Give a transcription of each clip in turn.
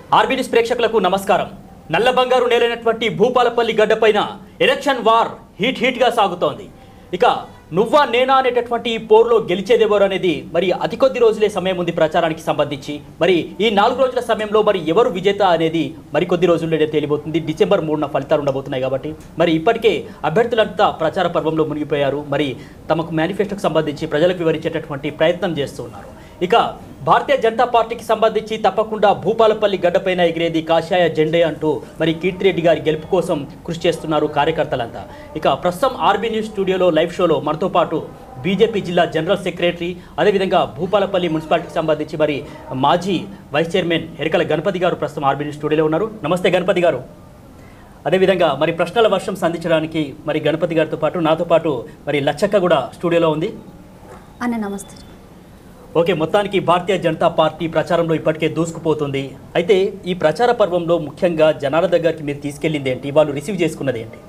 ఆర్బీనిస్ ప్రేక్షకులకు నమస్కారం నల్ల బంగారు నేలైనటువంటి భూపాలపల్లి గడ్డపైన ఎలక్షన్ వార్ హీట్ హీట్ గా సాగుతోంది ఇక నువ్వా నేనా అనేటటువంటి ఈ పోరులో గెలిచేదెవరు అనేది మరి అతి కొద్ది రోజులే సమయం ఉంది ప్రచారానికి సంబంధించి మరి ఈ నాలుగు రోజుల సమయంలో మరి ఎవరు విజేత అనేది మరి కొద్ది రోజుల్లోనే తేలిపోతుంది డిసెంబర్ మూడున ఫలితాలు ఉండబోతున్నాయి కాబట్టి మరి ఇప్పటికే అభ్యర్థులంతా ప్రచార పర్వంలో మునిగిపోయారు మరి తమకు మేనిఫెస్టోకి సంబంధించి ప్రజలకు వివరించేటటువంటి ప్రయత్నం చేస్తున్నారు ఇక భారతీయ జనతా పార్టీకి సంబంధించి తప్పకుండా భూపాలపల్లి గడ్డపైన ఎగిరేది కాషాయ జెండే అంటూ మరి కీర్తిరెడ్డి గారి గెలుపు కోసం కృషి చేస్తున్నారు కార్యకర్తలంతా ఇక ప్రస్తుతం ఆర్బీ న్యూస్ స్టూడియోలో లైవ్ షోలో మనతో పాటు బీజేపీ జిల్లా జనరల్ సెక్రటరీ అదేవిధంగా భూపాలపల్లి మున్సిపాలిటీకి సంబంధించి మరి మాజీ వైస్ చైర్మన్ ఎరికల గణపతి గారు ప్రస్తుతం ఆర్బీ న్యూస్ స్టూడియోలో ఉన్నారు నమస్తే గణపతి గారు అదేవిధంగా మరి ప్రశ్నల వర్షం సంధించడానికి మరి గణపతి గారితో పాటు నాతో పాటు మరి లచ్చక్క కూడా స్టూడియోలో ఉంది అన్న నమస్తే ఓకే మొత్తానికి భారతీయ జనతా పార్టీ ప్రచారంలో ఇప్పటికే దూసుకుపోతుంది అయితే ఈ ప్రచార పర్వంలో ముఖ్యంగా జనాల దగ్గరికి మీరు తీసుకెళ్ళింది ఏంటి వాళ్ళు రిసీవ్ చేసుకున్నది ఏంటి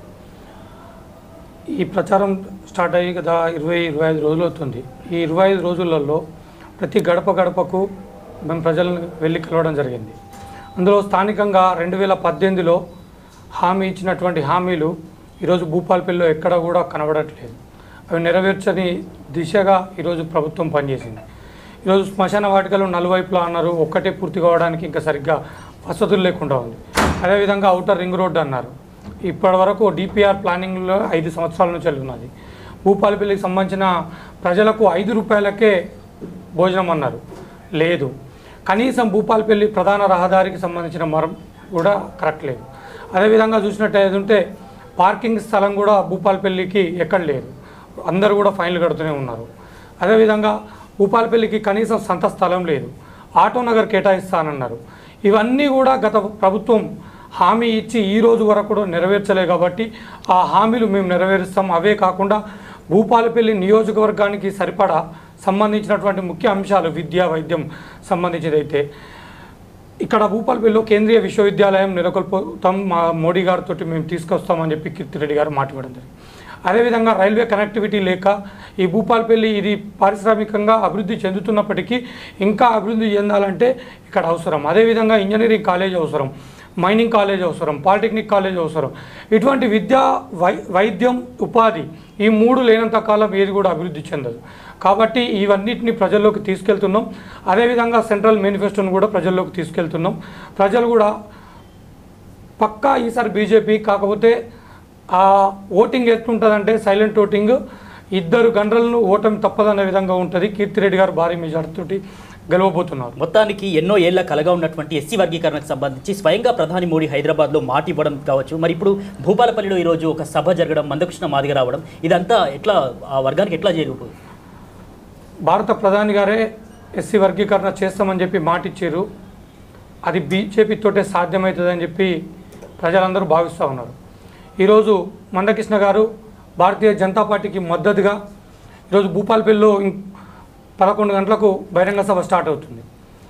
ఈ ప్రచారం స్టార్ట్ అయ్యి కదా ఇరవై ఇరవై ఐదు రోజులు అవుతుంది ఈ ఇరవై ఐదు రోజులలో ప్రతి గడప గడపకు మేము ప్రజలను వెళ్ళి కలవడం జరిగింది అందులో స్థానికంగా రెండు వేల పద్దెనిమిదిలో హామీ ఇచ్చినటువంటి హామీలు ఈరోజు భూపాలపల్లిలో ఎక్కడ కూడా కనబడట్లేదు అవి నెరవేర్చని దిశగా ఈరోజు ప్రభుత్వం పనిచేసింది ఈరోజు శ్మశాన వాటికలు నలువైపులా అన్నారు ఒక్కటే పూర్తి కావడానికి ఇంకా సరిగ్గా వసతులు లేకుండా ఉంది అదేవిధంగా అవుటర్ రింగ్ రోడ్డు అన్నారు ఇప్పటి వరకు డిపిఆర్ ప్లానింగ్లో ఐదు సంవత్సరాల నుంచి ఉన్నది భూపాలపల్లికి సంబంధించిన ప్రజలకు ఐదు రూపాయలకే భోజనం అన్నారు లేదు కనీసం భూపాలపల్లి ప్రధాన రహదారికి సంబంధించిన మరం కూడా కరెక్ట్ లేదు అదేవిధంగా చూసినట్టయితే ఉంటే పార్కింగ్ స్థలం కూడా భూపాలపల్లికి ఎక్కడ లేదు అందరూ కూడా ఫైన్లు కడుతూనే ఉన్నారు అదేవిధంగా భూపాలపల్లికి కనీసం సంత స్థలం లేదు ఆటో నగర్ కేటాయిస్తానన్నారు ఇవన్నీ కూడా గత ప్రభుత్వం హామీ ఇచ్చి ఈ రోజు వరకు కూడా నెరవేర్చలే కాబట్టి ఆ హామీలు మేము నెరవేరుస్తాం అవే కాకుండా భూపాలపల్లి నియోజకవర్గానికి సరిపడా సంబంధించినటువంటి ముఖ్య అంశాలు విద్య వైద్యం సంబంధించినదైతే ఇక్కడ భూపాలపల్లిలో కేంద్రీయ విశ్వవిద్యాలయం నెలకొల్పుతాం మా మోడీ గారితో మేము తీసుకొస్తామని చెప్పి కీర్తిరెడ్డి గారు మాట ఇవ్వడం జరిగింది అదేవిధంగా రైల్వే కనెక్టివిటీ లేక ఈ భూపాలపల్లి ఇది పారిశ్రామికంగా అభివృద్ధి చెందుతున్నప్పటికీ ఇంకా అభివృద్ధి చెందాలంటే ఇక్కడ అవసరం అదేవిధంగా ఇంజనీరింగ్ కాలేజ్ అవసరం మైనింగ్ కాలేజ్ అవసరం పాలిటెక్నిక్ కాలేజ్ అవసరం ఇటువంటి విద్య వై వైద్యం ఉపాధి ఈ మూడు లేనంత కాలం ఏది కూడా అభివృద్ధి చెందదు కాబట్టి ఇవన్నిటిని ప్రజల్లోకి తీసుకెళ్తున్నాం అదేవిధంగా సెంట్రల్ మేనిఫెస్టోను కూడా ప్రజల్లోకి తీసుకెళ్తున్నాం ప్రజలు కూడా పక్కా ఈసారి బీజేపీ కాకపోతే ఆ ఓటింగ్ ఎట్లుంటుందంటే సైలెంట్ ఓటింగ్ ఇద్దరు గంటలను ఓటమి తప్పదనే విధంగా ఉంటుంది కీర్తిరెడ్డి గారు భారీ మెజార్టీతోటి గెలవబోతున్నారు మొత్తానికి ఎన్నో ఏళ్ల కలగా ఉన్నటువంటి ఎస్సీ వర్గీకరణకు సంబంధించి స్వయంగా ప్రధాని మోడీ హైదరాబాద్లో మాట ఇవ్వడం కావచ్చు మరి ఇప్పుడు భూపాలపల్లిలో ఈరోజు ఒక సభ జరగడం మందకృష్ణ మాదిగ రావడం ఇదంతా ఎట్లా ఆ వర్గానికి ఎట్లా చేయకపోదు భారత ప్రధాని గారే ఎస్సీ వర్గీకరణ చేస్తామని చెప్పి మాట ఇచ్చారు అది బీజేపీతోటే సాధ్యమవుతుందని చెప్పి ప్రజలందరూ భావిస్తూ ఉన్నారు ఈరోజు మందకృష్ణ గారు భారతీయ జనతా పార్టీకి మద్దతుగా ఈరోజు భూపాలపల్లిలో ఇం- పదకొండు గంటలకు బహిరంగ సభ స్టార్ట్ అవుతుంది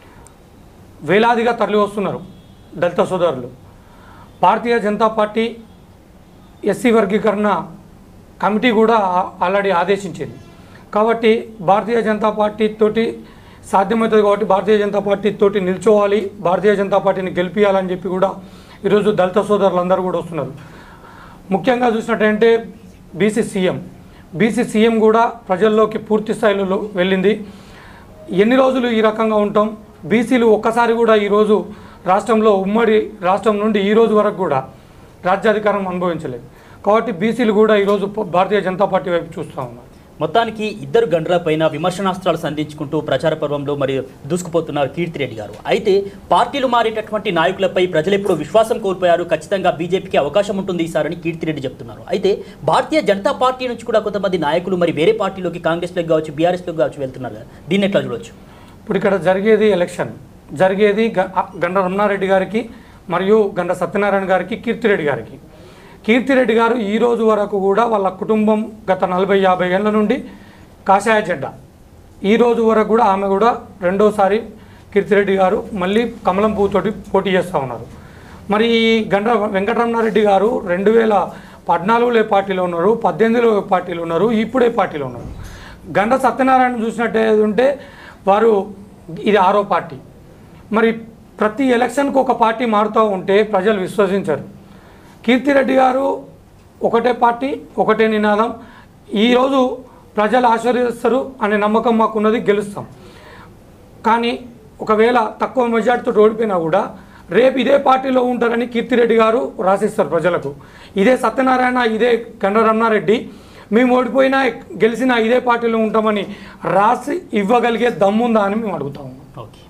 వేలాదిగా తరలి వస్తున్నారు దళిత సోదరులు భారతీయ జనతా పార్టీ ఎస్సీ వర్గీకరణ కమిటీ కూడా ఆ- ఆల్రెడీ ఆదేశించింది కాబట్టి భారతీయ జనతా పార్టీ తోటి సాధ్యమవుతుంది కాబట్టి భారతీయ జనతా పార్టీ తోటి నిల్చోవాలి భారతీయ జనతా పార్టీని గెలిపించాలని చెప్పి కూడా ఈరోజు దళిత సోదరులందరూ కూడా వస్తున్నారు ముఖ్యంగా చూసినట్టంటే బీసీ సీఎం బీసీ సీఎం కూడా ప్రజల్లోకి పూర్తి స్థాయిలో వెళ్ళింది ఎన్ని రోజులు ఈ రకంగా ఉంటాం బీసీలు ఒక్కసారి కూడా ఈరోజు రాష్ట్రంలో ఉమ్మడి రాష్ట్రం నుండి ఈ రోజు వరకు కూడా రాజ్యాధికారం అనుభవించలేదు కాబట్టి బీసీలు కూడా ఈరోజు భారతీయ జనతా పార్టీ వైపు చూస్తూ ఉన్నారు మొత్తానికి ఇద్దరు గంటలపైన విమర్శనాస్త్రాలు సంధించుకుంటూ ప్రచార పర్వంలో మరి దూసుకుపోతున్నారు కీర్తిరెడ్డి గారు అయితే పార్టీలు మారేటటువంటి నాయకులపై ప్రజలు ఎప్పుడు విశ్వాసం కోల్పోయారు ఖచ్చితంగా బీజేపీకి అవకాశం ఉంటుంది ఈసారని కీర్తిరెడ్డి చెప్తున్నారు అయితే భారతీయ జనతా పార్టీ నుంచి కూడా కొంతమంది నాయకులు మరి వేరే పార్టీలోకి కాంగ్రెస్లోకి కావచ్చు బీఆర్ఎస్లోకి కావచ్చు వెళ్తున్నారు కదా దీన్ని ఎట్లా చూడొచ్చు ఇప్పుడు ఇక్కడ జరిగేది ఎలక్షన్ జరిగేది గ- ఆ గండ రమణారెడ్డి గారికి మరియు గండ సత్యనారాయణ గారికి కీర్తిరెడ్డి గారికి కీర్తిరెడ్డి గారు ఈ రోజు వరకు కూడా వాళ్ళ కుటుంబం గత నలభై యాభై ఏళ్ళ నుండి కాషాయ జెండా ఈ రోజు వరకు కూడా ఆమె కూడా రెండోసారి కీర్తిరెడ్డి గారు మళ్ళీ కమలం పువ్వుతోటి పోటీ చేస్తూ ఉన్నారు మరి ఈ గండ వెంకటరమణారెడ్డి గారు రెండు వేల పద్నాలుగులో ఏ పార్టీలో ఉన్నారు పద్దెనిమిదిలో ఏ పార్టీలో ఉన్నారు ఇప్పుడే పార్టీలో ఉన్నారు గండ సత్యనారాయణ చూసినట్టే ఉంటే వారు ఇది ఆరో పార్టీ మరి ప్రతి ఎలక్షన్కి ఒక పార్టీ మారుతూ ఉంటే ప్రజలు విశ్వసించరు కీర్తిరెడ్డి గారు ఒకటే పార్టీ ఒకటే నినాదం ఈరోజు ప్రజలు ఆశీర్వదిస్తారు అనే నమ్మకం మాకున్నది గెలుస్తాం కానీ ఒకవేళ తక్కువ మెజార్టీతో ఓడిపోయినా కూడా రేపు ఇదే పార్టీలో ఉంటారని కీర్తిరెడ్డి గారు రాసిస్తారు ప్రజలకు ఇదే సత్యనారాయణ ఇదే గండ రమణారెడ్డి మేము ఓడిపోయినా గెలిచినా ఇదే పార్టీలో ఉంటామని రాసి ఇవ్వగలిగే దమ్ముందా అని మేము అడుగుతాము ఓకే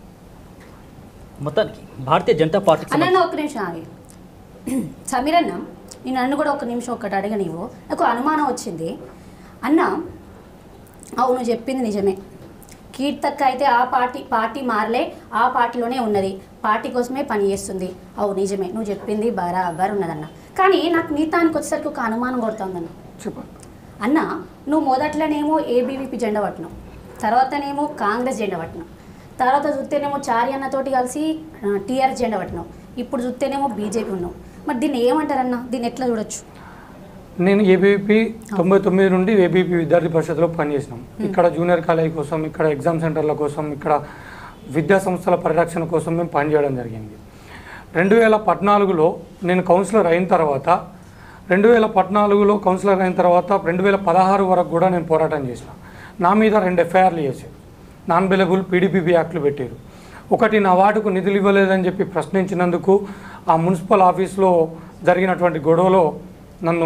మొత్తానికి భారతీయ జనతా పార్టీకి అన్న ఒక నిమిషం ఆగి సమీర్ అన్న నేను నన్ను కూడా ఒక నిమిషం ఒకటి అడగ నీవు నాకు అనుమానం వచ్చింది అన్న అవును చెప్పింది నిజమే కీర్తక్క అయితే ఆ పార్టీ పార్టీ మారలే ఆ పార్టీలోనే ఉన్నది పార్టీ కోసమే పని చేస్తుంది అవు నిజమే నువ్వు చెప్పింది బరాబర్ ఉన్నదన్న కానీ నాకు నీతానికి వచ్చేసరికి ఒక అనుమానం కొడుతుందన్న చెప్పండి అన్న నువ్వు మొదట్లోనేమో ఏబీవీపీ జెండా పట్టినావు తర్వాతనేమో కాంగ్రెస్ జెండా పట్టినావు తర్వాత చూస్తేనేమో చారి అన్నతోటి కలిసి టీఆర్ఎస్ జెండా పట్టినావు ఇప్పుడు చూస్తేనేమో బీజేపీ ఉన్నావు మరి దీన్ని ఏమంటారన్న దీన్ని ఎట్లా చూడొచ్చు నేను ఏబీపీ తొంభై తొమ్మిది నుండి ఏబీపీ విద్యార్థి పరిషత్లో పనిచేసినాం ఇక్కడ జూనియర్ కాలేజ్ కోసం ఇక్కడ ఎగ్జామ్ సెంటర్ల కోసం ఇక్కడ విద్యా సంస్థల పరిరక్షణ కోసం మేము పనిచేయడం జరిగింది రెండు వేల పద్నాలుగులో నేను కౌన్సిలర్ అయిన తర్వాత రెండు వేల పద్నాలుగులో కౌన్సిలర్ అయిన తర్వాత రెండు వేల పదహారు వరకు కూడా నేను పోరాటం చేసిన నా మీద రెండు ఎఫ్ఐఆర్లు చేశారు నాన్ బెలబుల్ పీడీపీబీ యాక్ట్లు పెట్టారు ఒకటి నా వార్డుకు నిధులు ఇవ్వలేదని చెప్పి ప్రశ్నించినందుకు ఆ మున్సిపల్ ఆఫీస్లో జరిగినటువంటి గొడవలో నన్ను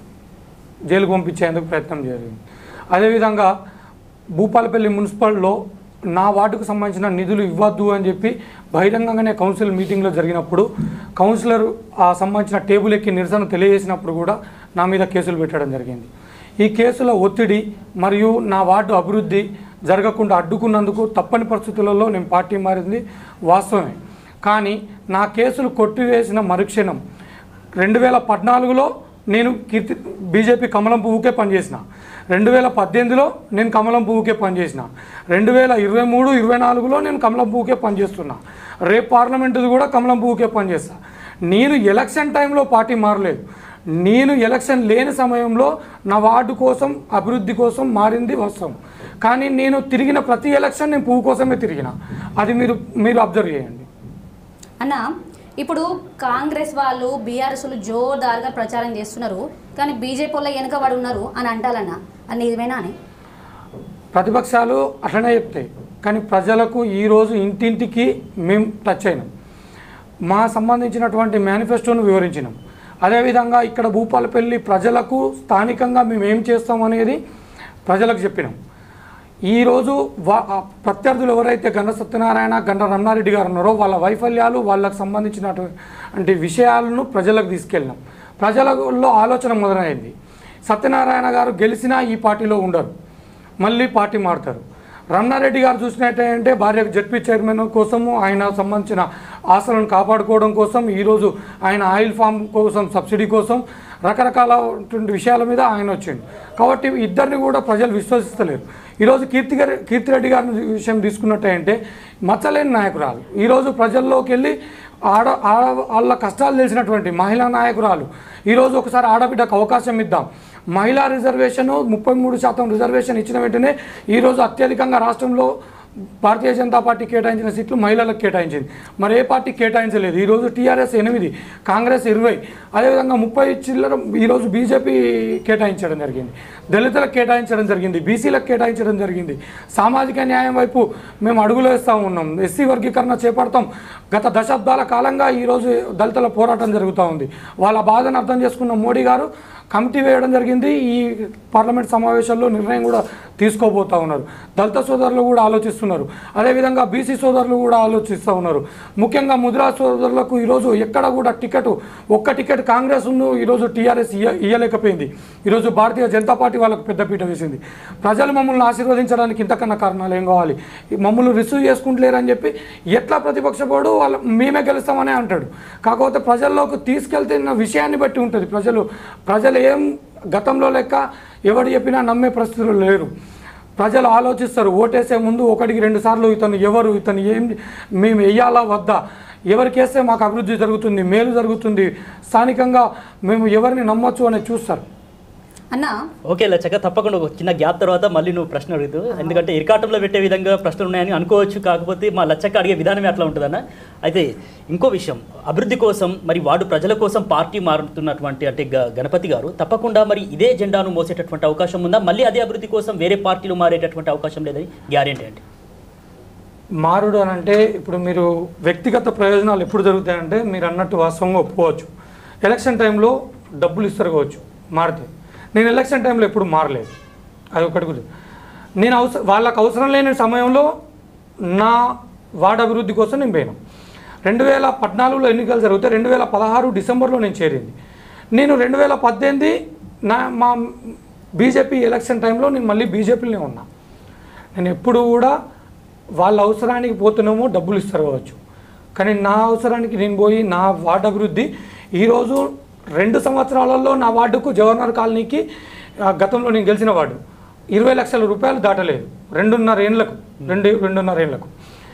జైలుకు పంపించేందుకు ప్రయత్నం జరిగింది అదేవిధంగా భూపాలపల్లి మున్సిపల్లో నా వార్డుకు సంబంధించిన నిధులు ఇవ్వద్దు అని చెప్పి బహిరంగంగానే కౌన్సిల్ మీటింగ్లో జరిగినప్పుడు కౌన్సిలర్ ఆ సంబంధించిన టేబుల్ ఎక్కి నిరసన తెలియజేసినప్పుడు కూడా నా మీద కేసులు పెట్టడం జరిగింది ఈ కేసుల ఒత్తిడి మరియు నా వార్డు అభివృద్ధి జరగకుండా అడ్డుకున్నందుకు తప్పని పరిస్థితులలో నేను పార్టీ మారింది వాస్తవమే కానీ నా కేసులు కొట్టివేసిన మరుక్షణం రెండు వేల పద్నాలుగులో నేను కీర్తి బీజేపీ కమలం పువ్వుకే పనిచేసిన రెండు వేల పద్దెనిమిదిలో నేను కమలం పువ్వుకే పనిచేసిన రెండు వేల ఇరవై మూడు ఇరవై నాలుగులో నేను కమలం పువ్వుకే పనిచేస్తున్నా రేపు పార్లమెంటుది కూడా కమలం పువ్వుకే పనిచేస్తా నేను ఎలక్షన్ టైంలో పార్టీ మారలేదు నేను ఎలక్షన్ లేని సమయంలో నా వార్డు కోసం అభివృద్ధి కోసం మారింది వస్తాం కానీ నేను తిరిగిన ప్రతి ఎలక్షన్ నేను పువ్వు కోసమే తిరిగిన అది మీరు మీరు అబ్జర్వ్ చేయండి అన్న ఇప్పుడు కాంగ్రెస్ వాళ్ళు బీఆర్ఎస్లు జోరుదారుగా ప్రచారం చేస్తున్నారు కానీ బీజేపీ వాళ్ళు వెనుకబడి ఉన్నారు అని అంటాలన్న అది నిజమేనా అని ప్రతిపక్షాలు అట్లనే చెప్తాయి కానీ ప్రజలకు ఈరోజు ఇంటింటికి మేము టచ్ అయినాం మా సంబంధించినటువంటి మేనిఫెస్టోను వివరించినాం అదేవిధంగా ఇక్కడ భూపాలపల్లి ప్రజలకు స్థానికంగా మేము ఏం చేస్తాం అనేది ప్రజలకు చెప్పినాం ఈరోజు వా ఆ ప్రత్యర్థులు ఎవరైతే గండ సత్యనారాయణ గండ రమణారెడ్డి గారు ఉన్నారో వాళ్ళ వైఫల్యాలు వాళ్ళకు సంబంధించినటువంటి విషయాలను ప్రజలకు తీసుకెళ్ళినాం ప్రజలలో ఆలోచన మొదలైంది సత్యనారాయణ గారు గెలిచినా ఈ పార్టీలో ఉండరు మళ్ళీ పార్టీ మారుతారు రమణారెడ్డి గారు చూసినట్టంటే భార్య జడ్పీ చైర్మన్ కోసము ఆయన సంబంధించిన ఆశలను కాపాడుకోవడం కోసం ఈరోజు ఆయన ఆయిల్ ఫామ్ కోసం సబ్సిడీ కోసం రకరకాల విషయాల మీద ఆయన వచ్చిండు కాబట్టి ఇద్దరిని కూడా ప్రజలు విశ్వసిస్తలేరు ఈరోజు కీర్తి గారి కీర్తిరెడ్డి గారి విషయం తీసుకున్నట్టంటే మచ్చలేని నాయకురాలు ఈరోజు ప్రజల్లోకి వెళ్ళి ఆడ ఆడ వాళ్ళ కష్టాలు తెలిసినటువంటి మహిళా నాయకురాలు ఈరోజు ఒకసారి ఆడబిడ్డకు అవకాశం ఇద్దాం మహిళా రిజర్వేషన్ ముప్పై మూడు శాతం రిజర్వేషన్ ఇచ్చిన వెంటనే ఈరోజు అత్యధికంగా రాష్ట్రంలో భారతీయ జనతా పార్టీ కేటాయించిన సీట్లు మహిళలకు కేటాయించింది మరి ఏ పార్టీ కేటాయించలేదు ఈరోజు టీఆర్ఎస్ ఎనిమిది కాంగ్రెస్ ఇరవై అదేవిధంగా ముప్పై చిల్లర ఈరోజు బీజేపీ కేటాయించడం జరిగింది దళితులకు కేటాయించడం జరిగింది బీసీలకు కేటాయించడం జరిగింది సామాజిక న్యాయం వైపు మేము అడుగులు వేస్తూ ఉన్నాం ఎస్సీ వర్గీకరణ చేపడతాం గత దశాబ్దాల కాలంగా ఈరోజు దళితుల పోరాటం జరుగుతూ ఉంది వాళ్ళ బాధను అర్థం చేసుకున్న మోడీ గారు కమిటీ వేయడం జరిగింది ఈ పార్లమెంట్ సమావేశాల్లో నిర్ణయం కూడా తీసుకోబోతా ఉన్నారు దళిత సోదరులు కూడా ఆలోచిస్తున్నారు అదేవిధంగా బీసీ సోదరులు కూడా ఆలోచిస్తూ ఉన్నారు ముఖ్యంగా ముద్రా సోదరులకు ఈరోజు ఎక్కడ కూడా టికెట్ ఒక్క టికెట్ కాంగ్రెస్ ఈరోజు టీఆర్ఎస్ ఇయ్య ఇయ్యలేకపోయింది ఈరోజు భారతీయ జనతా పార్టీ వాళ్ళకు పెద్దపీట వేసింది ప్రజలు మమ్మల్ని ఆశీర్వదించడానికి ఇంతకన్నా కారణాలు ఏం కావాలి మమ్మల్ని రిసీవ్ చేసుకుంటలేరని చెప్పి ఎట్లా ప్రతిపక్షపోడు వాళ్ళ మేమే గెలుస్తామని అంటాడు కాకపోతే ప్రజల్లోకి తీసుకెళ్తున్న విషయాన్ని బట్టి ఉంటుంది ప్రజలు ప్రజలు ఏం గతంలో లెక్క ఎవరు చెప్పినా నమ్మే పరిస్థితులు లేరు ప్రజలు ఆలోచిస్తారు ఓటేసే ముందు ఒకటికి రెండు సార్లు ఇతను ఎవరు ఇతను ఏం మేము వెయ్యాలా వద్దా ఎవరికి వేస్తే మాకు అభివృద్ధి జరుగుతుంది మేలు జరుగుతుంది స్థానికంగా మేము ఎవరిని నమ్మొచ్చు అనేది చూస్తారు అన్న ఓకే లచ్చక తప్పకుండా ఒక చిన్న గ్యాప్ తర్వాత మళ్ళీ నువ్వు ప్రశ్న అడుగుతూ ఎందుకంటే ఇరకాటంలో పెట్టే విధంగా ప్రశ్నలు ఉన్నాయని అనుకోవచ్చు కాకపోతే మా లచ్చక్క అడిగే విధానం ఎట్లా ఉంటుందన్న అయితే ఇంకో విషయం అభివృద్ధి కోసం మరి వాడు ప్రజల కోసం పార్టీ మారుతున్నటువంటి అంటే గ- గణపతి గారు తప్పకుండా మరి ఇదే జెండాను మోసేటటువంటి అవకాశం ఉందా మళ్ళీ అదే అభివృద్ధి కోసం వేరే పార్టీలు మారేటటువంటి అవకాశం లేదని గ్యారెంటీ అండి మారుడు అని అంటే ఇప్పుడు మీరు వ్యక్తిగత ప్రయోజనాలు ఎప్పుడు జరుగుతాయంటే మీరు అన్నట్టు వాస్తవంగా ఒప్పుకోవచ్చు ఎలక్షన్ టైంలో డబ్బులు ఇస్తారు కావచ్చు మారితే నేను ఎలక్షన్ టైంలో ఎప్పుడు మారలేదు అది ఒకటి గురించి నేను అవసరం వాళ్ళకి అవసరం లేని సమయంలో నా వార్డు అభివృద్ధి కోసం నేను పోయినా రెండు వేల పద్నాలుగులో ఎన్నికలు జరిగితే రెండు వేల పదహారు డిసెంబర్లో నేను చేరింది నేను రెండు వేల పద్దెనిమిది నా మా బీజేపీ ఎలక్షన్ టైంలో నేను మళ్ళీ బీజేపీలోనే ఉన్నా నేను ఎప్పుడు కూడా వాళ్ళ అవసరానికి పోతున్నామో డబ్బులు ఇస్తారు కావచ్చు కానీ నా అవసరానికి నేను పోయి నా వార్డు అభివృద్ధి ఈరోజు రెండు సంవత్సరాలలో నా వార్డుకు జవహర్నగర్ కాలనీకి ఆ, గతంలో నేను గెలిచిన వార్డు ఇరవై లక్షల రూపాయలు దాటలేదు రెండున్నర ఏళ్ళకు రెండు రెండున్నర ఏళ్ళకు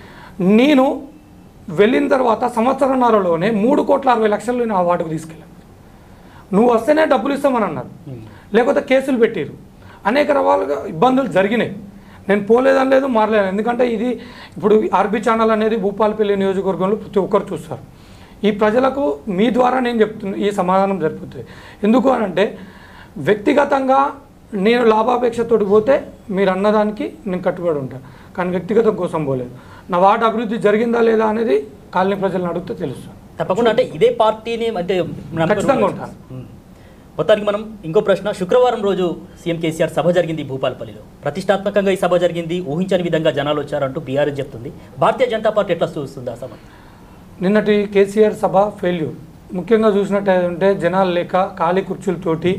నేను వెళ్ళిన తర్వాత సంవత్సరంన్నరలోనే మూడు కోట్ల అరవై లక్షలు నేను ఆ వార్డుకు తీసుకెళ్ళాను నువ్వు వస్తేనే డబ్బులు ఇస్తామని అన్నారు లేకపోతే కేసులు పెట్టారు అనేక రకాలుగా ఇబ్బందులు జరిగినాయి నేను పోలేదని లేదు మారలేదు ఎందుకంటే ఇది ఇప్పుడు ఆర్బీ ఛానల్ అనేది భూపాలపల్లి నియోజకవర్గంలో ప్రతి ఒక్కరు చూస్తారు ఈ ప్రజలకు మీ ద్వారా నేను చెప్తున్నా ఈ సమాధానం జరుపుతుంది ఎందుకు అని అంటే వ్యక్తిగతంగా నేను లాభాపేక్షతోటి పోతే మీరు అన్నదానికి నేను కట్టుబడి ఉంటాను కానీ వ్యక్తిగతం కోసం పోలేదు నా వార్డు అభివృద్ధి జరిగిందా లేదా అనేది కాలనీ ప్రజలను అడిగితే తెలుస్తుంది తప్పకుండా అంటే ఇదే పార్టీని అంటే నమ్మకం- ఖచ్చితంగా ఉంటాను. ఉమ్. మొత్తానికి మనం ఇంకో ప్రశ్న శుక్రవారం రోజు సీఎం కేసీఆర్ సభ జరిగింది భూపాలపల్లిలో ప్రతిష్టాత్మకంగా ఈ సభ జరిగింది ఊహించని విధంగా జనాలు వచ్చారంటూ బీఆర్ఎస్ చెప్తుంది భారతీయ జనతా పార్టీ ఎట్లా చూస్తుంది ఆ సభ నిన్నటి కేసీఆర్ సభ ఫెయిల్యూర్ ముఖ్యంగా చూసినట్టయితే జనాలు లేక ఖాళీ కుర్చీలతోటి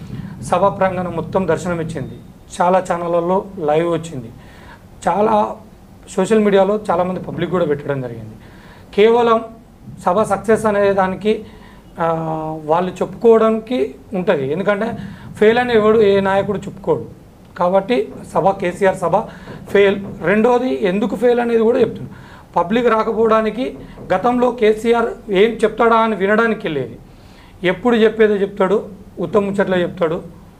సభ ప్రాంగణం మొత్తం దర్శనమిచ్చింది చాలా ఛానళ్ళల్లో లైవ్ వచ్చింది చాలా సోషల్ మీడియాలో చాలామంది పబ్లిక్ కూడా పెట్టడం జరిగింది కేవలం సభ సక్సెస్ అనే దానికి ఆ, వాళ్ళు చెప్పుకోవడానికి ఉంటుంది ఎందుకంటే ఫెయిల్ అని ఎవడు ఏ నాయకుడు చెప్పుకోడు కాబట్టి సభ కేసీఆర్ సభ ఫెయిల్ రెండోది ఎందుకు ఫెయిల్ అనేది కూడా చెప్తున్నాను పబ్లిక్ రాకపోవడానికి గతంలో కేసీఆర్ ఏం చెప్తాడా అని వినడానికి వెళ్ళేది ఎప్పుడు చెప్పేదో చెప్తాడు ఉత్తమ ముచ్చట్లో చెప్తాడు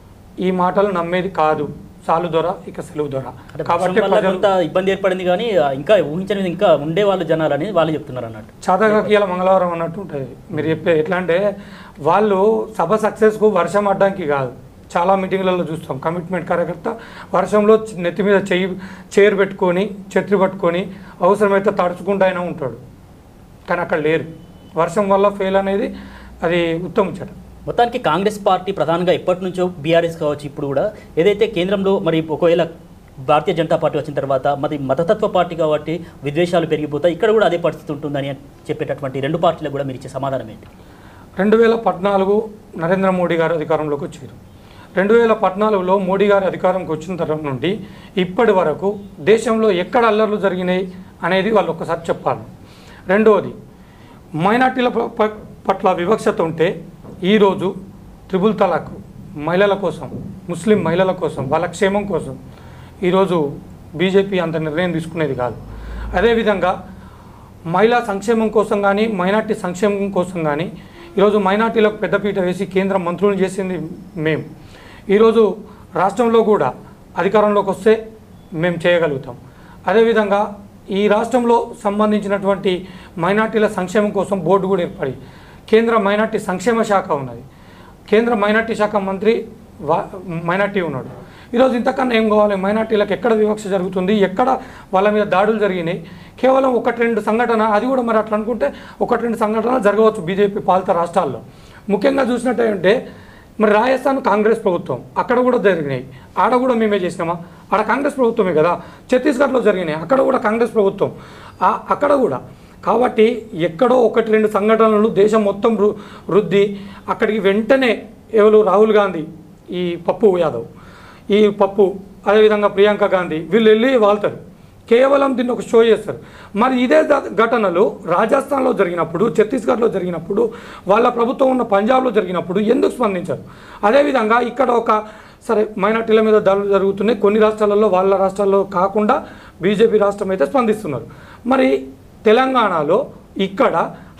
ఈ మాటలు నమ్మేది కాదు సాలు దొర ఇక సెలవు దొర అంటే కాబట్టి వర్షం వల్ల ప్రజలు కొంత ఇబ్బంది ఏర్పడింది కానీ ఆ, ఇంకా ఊహించని విధంగా ఇంకా ఉండే వాళ్ళు జనాలు అని వాళ్ళు చెప్తున్నారు అన్నట్టు చాతకాకి ఇలా మంగళవారం అన్నట్టు ఉంటుంది మీరు చెప్పే ఎట్లా అంటే వాళ్ళు సభ సక్సెస్కు వర్షం అడ్డానికి కాదు చాలా మీటింగ్లలో చూస్తాం కమిట్మెంట్ కార్యకర్త వర్షంలో చి- నెత్తి మీద చెయ్యి చైర్ పెట్టుకొని ఛత్రి పట్టుకొని అవసరమైతే తడుచుకుంటూ అయినా ఉంటాడు కానీ అక్కడ లేరు వర్షం వల్ల ఫెయిల్ అనేది అది ఉత్తమ ముచ్చట మొత్తానికి కాంగ్రెస్ పార్టీ ప్రధానంగా ఎప్పటి నుంచో బీఆర్ఎస్ కావచ్చు ఇప్పుడు కూడా ఏదైతే కేంద్రంలో మరి ఒకవేళ భారతీయ జనతా పార్టీ వచ్చిన తర్వాత మరి మతతత్వ పార్టీ కాబట్టి విద్వేషాలు పెరిగిపోతాయి ఇక్కడ కూడా అదే పరిస్థితి ఉంటుందని చెప్పేటటువంటి రెండు పార్టీలకు కూడా మీరు ఇచ్చే సమాధానం ఏంటి రెండు వేల పద్నాలుగు నరేంద్ర మోడీ గారు అధికారంలోకి వచ్చారు రెండు వేల పద్నాలుగులో మోడీ గారు అధికారంకి వచ్చిన తర్వాత నుండి ఇప్పటి వరకు దేశంలో ఎక్కడ అల్లర్లు జరిగినాయి అనేది వాళ్ళు ఒక్కసారి చెప్పాలి రెండవది మైనార్టీల ప- ప- పట్ల వివక్షత ఉంటే ఈరోజు త్రిబుల్ తలాక్ మహిళల కోసం ముస్లిం మహిళల కోసం వాళ్ళ క్షేమం కోసం ఈరోజు బీజేపీ అంత నిర్ణయం తీసుకునేది కాదు అదేవిధంగా మహిళా సంక్షేమం కోసం కానీ మైనార్టీ సంక్షేమం కోసం కానీ ఈరోజు మైనార్టీలకు పెద్దపీట వేసి కేంద్ర మంత్రులు చేసింది మేము ఈరోజు రాష్ట్రంలో కూడా అధికారంలోకి వస్తే మేము చేయగలుగుతాం అదేవిధంగా ఈ రాష్ట్రంలో సంబంధించినటువంటి మైనార్టీల సంక్షేమం కోసం బోర్డు కూడా ఏర్పడి కేంద్ర మైనార్టీ సంక్షేమ శాఖ ఉన్నది కేంద్ర మైనార్టీ శాఖ మంత్రి వా మైనార్టీ ఉన్నాడు ఈరోజు ఇంతకన్నా ఏం కావాలి మైనార్టీలకు ఎక్కడ వివక్ష జరుగుతుంది ఎక్కడ వాళ్ళ మీద దాడులు జరిగినాయి కేవలం ఒకటి రెండు సంఘటన అది కూడా మరి అట్లా అనుకుంటే ఒకటి రెండు సంఘటనలు జరగవచ్చు బీజేపీ పాలిత రాష్ట్రాల్లో ముఖ్యంగా చూసినట్టయితే మరి రాజస్థాన్ కాంగ్రెస్ ప్రభుత్వం అక్కడ కూడా జరిగినాయి ఆడ కూడా మేమే చేసినామా ఆడ కాంగ్రెస్ ప్రభుత్వమే కదా ఛత్తీస్గఢ్లో జరిగినాయి అక్కడ కూడా కాంగ్రెస్ ప్రభుత్వం ఆ- అక్కడ కూడా కాబట్టి ఎక్కడో ఒకటి రెండు సంఘటనలు దేశం మొత్తం రు రుద్ది అక్కడికి వెంటనే ఎవరు రాహుల్ గాంధీ ఈ పప్పు యాదవ్ ఈ పప్పు అదేవిధంగా ప్రియాంక గాంధీ వీళ్ళు వెళ్ళి వాళ్తారు కేవలం దీన్ని ఒక షో చేస్తారు మరి ఇదే ద- ఘటనలు రాజస్థాన్లో జరిగినప్పుడు ఛత్తీస్గఢ్లో జరిగినప్పుడు వాళ్ళ ప్రభుత్వం ఉన్న పంజాబ్లో జరిగినప్పుడు ఎందుకు స్పందించారు అదేవిధంగా ఇక్కడ ఒక సరే మైనార్టీల మీద దాడులు జరుగుతున్నాయి కొన్ని రాష్ట్రాలలో వాళ్ళ రాష్ట్రాల్లో కాకుండా బీజేపీ రాష్ట్రం అయితే స్పందిస్తున్నారు మరి తెలంగాణలో ఇక్కడ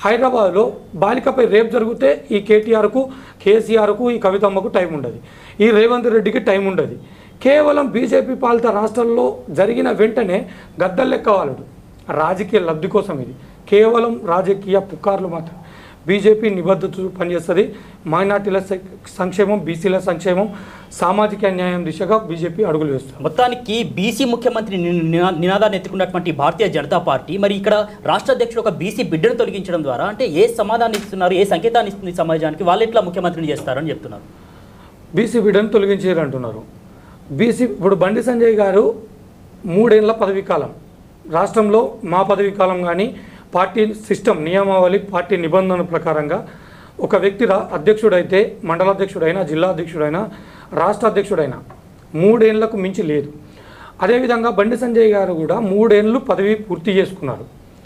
హైదరాబాద్లో బాలికపై రేప్ జరిగితే ఈ కేటీఆర్కు కేసీఆర్కు ఈ కవితమ్మకు టైం ఉండదు ఈ రేవంత్ రెడ్డికి టైం ఉండదు కేవలం బీజేపీ పాలిత రాష్ట్రాల్లో జరిగిన వెంటనే గద్దెల్లెక్కవాలడు రాజకీయ లబ్ధి కోసం ఇది కేవలం రాజకీయ పుకార్లు మాత్రం బీజేపీ నిబద్ధత పనిచేస్తుంది మైనార్టీల స- సంక్షేమం బీసీల సంక్షేమం సామాజిక న్యాయం దిశగా బీజేపీ అడుగులు వేస్తుంది మొత్తానికి బీసీ ముఖ్యమంత్రి ని- నినా- నినాదాన్ని ఎత్తుకున్నటువంటి భారతీయ జనతా పార్టీ మరి ఇక్కడ రాష్ట్ర అధ్యక్షుడు ఒక బీసీ బిడ్డను తొలగించడం ద్వారా అంటే ఏ సమాధానం ఇస్తున్నారు ఏ సంకేతాన్ని ఇస్తుంది సమాజానికి వాళ్ళు ఎట్లా ముఖ్యమంత్రిని చేస్తారని చెప్తున్నారు బీసీ బిడ్డను తొలగించారు అంటున్నారు బీసీ ఇప్పుడు బండి సంజయ్ గారు మూడేళ్ల పదవీ కాలం రాష్ట్రంలో మా పదవీ కాలం కానీ పార్టీ సిస్టమ్ నియమావళి పార్టీ నిబంధనల ప్రకారంగా ఒక వ్యక్తి రా అధ్యక్షుడైతే మండల అధ్యక్షుడైనా జిల్లా అధ్యక్షుడైనా రాష్ట్ర అధ్యక్షుడైనా మూడేళ్లకు మించి లేదు అదేవిధంగా బండి సంజయ్ గారు కూడా మూడేళ్ళు పదవి పూర్తి చేసుకున్నారు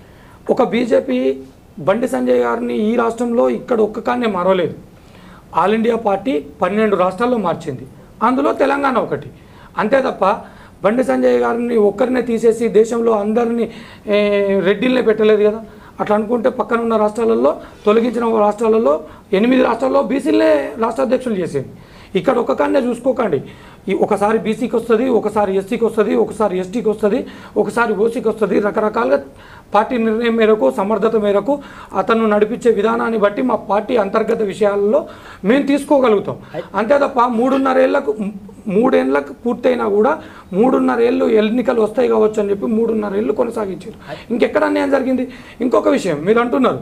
ఒక బీజేపీ బండి సంజయ్ గారిని ఈ రాష్ట్రంలో ఇక్కడ ఒక్క కాన్నే మారవలేదు ఆల్ ఇండియా పార్టీ పన్నెండు రాష్ట్రాల్లో మార్చింది అందులో తెలంగాణ ఒకటి అంతే తప్ప బండి సంజయ్ గారిని ఒక్కరినే తీసేసి దేశంలో అందరినీ ఏ, రెడ్డిల్నే పెట్టలేదు కదా అట్లా అనుకుంటే పక్కన ఉన్న రాష్ట్రాలలో తొలగించిన రాష్ట్రాలలో ఎనిమిది రాష్ట్రాల్లో బీసీలనే రాష్ట్ర అధ్యక్షులు చేసింది ఇక్కడ ఒక కాన్నే చూసుకోకండి ఈ ఒకసారి బీసీకి వస్తుంది ఒకసారి ఎస్సీకి వస్తుంది ఒకసారి ఎస్టీకి వస్తుంది ఒకసారి ఓసీకి వస్తుంది రకరకాలుగా పార్టీ నిర్ణయం మేరకు సమర్థత మేరకు అతను నడిపించే విధానాన్ని బట్టి మా పార్టీ అంతర్గత విషయాల్లో మేము తీసుకోగలుగుతాం అంతే తప్ప మూడున్నరేళ్లకు మూడేళ్లకు పూర్తయినా కూడా మూడున్నరేళ్ళు ఎన్నికలు వస్తాయి కావచ్చు అని చెప్పి మూడున్నరేళ్ళు కొనసాగించారు ఇంకెక్కడ అన్యాయం జరిగింది ఇంకొక విషయం మీరు అంటున్నారు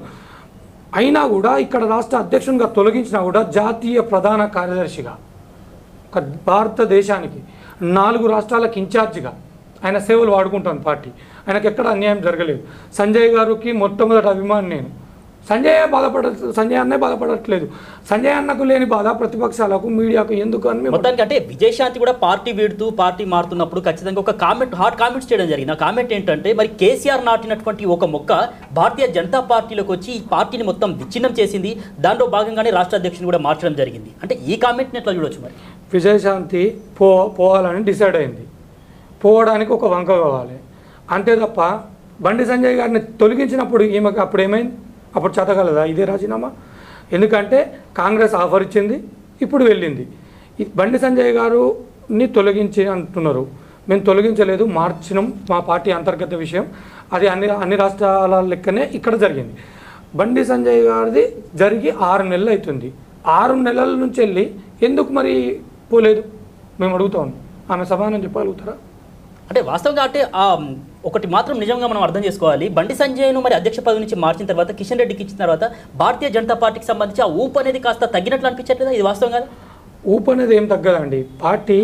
అయినా కూడా ఇక్కడ రాష్ట్ర అధ్యక్షునిగా తొలగించినా కూడా జాతీయ ప్రధాన కార్యదర్శిగా ఒక భారతదేశానికి నాలుగు రాష్ట్రాలకు ఇన్ఛార్జిగా ఆయన సేవలు వాడుకుంటాను పార్టీ ఆయనకు ఎక్కడ అన్యాయం జరగలేదు సంజయ్ గారికి మొట్టమొదటి అభిమాని నేను సంజయ్ బాధపడ సంజయ్ అన్నే బాధపడట్లేదు సంజయ్ అన్నకు లేని బాధ ప్రతిపక్షాలకు మీడియాకు ఎందుకు అని మేము మొత్తానికి అంటే విజయశాంతి కూడా పార్టీ వీడుతూ పార్టీ మారుతున్నప్పుడు ఖచ్చితంగా ఒక కామెంట్ హాట్ కామెంట్స్ చేయడం జరిగింది ఆ కామెంట్ ఏంటంటే మరి కేసీఆర్ నాటినటువంటి ఒక మొక్క భారతీయ జనతా పార్టీలోకి వచ్చి ఈ పార్టీని మొత్తం విచ్ఛిన్నం చేసింది దాంట్లో భాగంగానే రాష్ట్ర అధ్యక్షుని కూడా మార్చడం జరిగింది అంటే ఈ కామెంట్ని ఎట్లా చూడొచ్చు మరి విజయశాంతి పో పోవాలని డిసైడ్ అయింది పోవడానికి ఒక వంక కావాలి అంతే తప్ప బండి సంజయ్ గారిని తొలగించినప్పుడు ఈమెకు అప్పుడు ఏమైంది అప్పుడు చేతగలదా ఇదే రాజీనామా ఎందుకంటే కాంగ్రెస్ ఆఫర్ ఇచ్చింది ఇప్పుడు వెళ్ళింది ఈ బండి సంజయ్ గారుని తొలగించి అంటున్నారు మేము తొలగించలేదు మార్చినాం మా పార్టీ అంతర్గత విషయం అది అన్ని అన్ని రాష్ట్రాల లెక్కనే ఇక్కడ జరిగింది బండి సంజయ్ గారిది జరిగి ఆరు నెలలు అవుతుంది ఆరు నెలల నుంచి వెళ్ళి ఎందుకు మరి పోలేదు మేము అడుగుతాం ఆమె సమాధానం చెప్పగలుగుతారా అంటే వాస్తవంగా అంటే ఆ ఒకటి మాత్రం నిజంగా మనం అర్థం చేసుకోవాలి బండి సంజయ్ను మరి అధ్యక్ష పదవి నుంచి మార్చిన తర్వాత కిషన్ రెడ్డికి ఇచ్చిన తర్వాత భారతీయ జనతా పార్టీకి సంబంధించి ఆ ఊపు అనేది కాస్త తగ్గినట్లు అనిపించట్లేదా ఇది వాస్తవం కదా ఊపు అనేది ఏం తగ్గదండి పార్టీ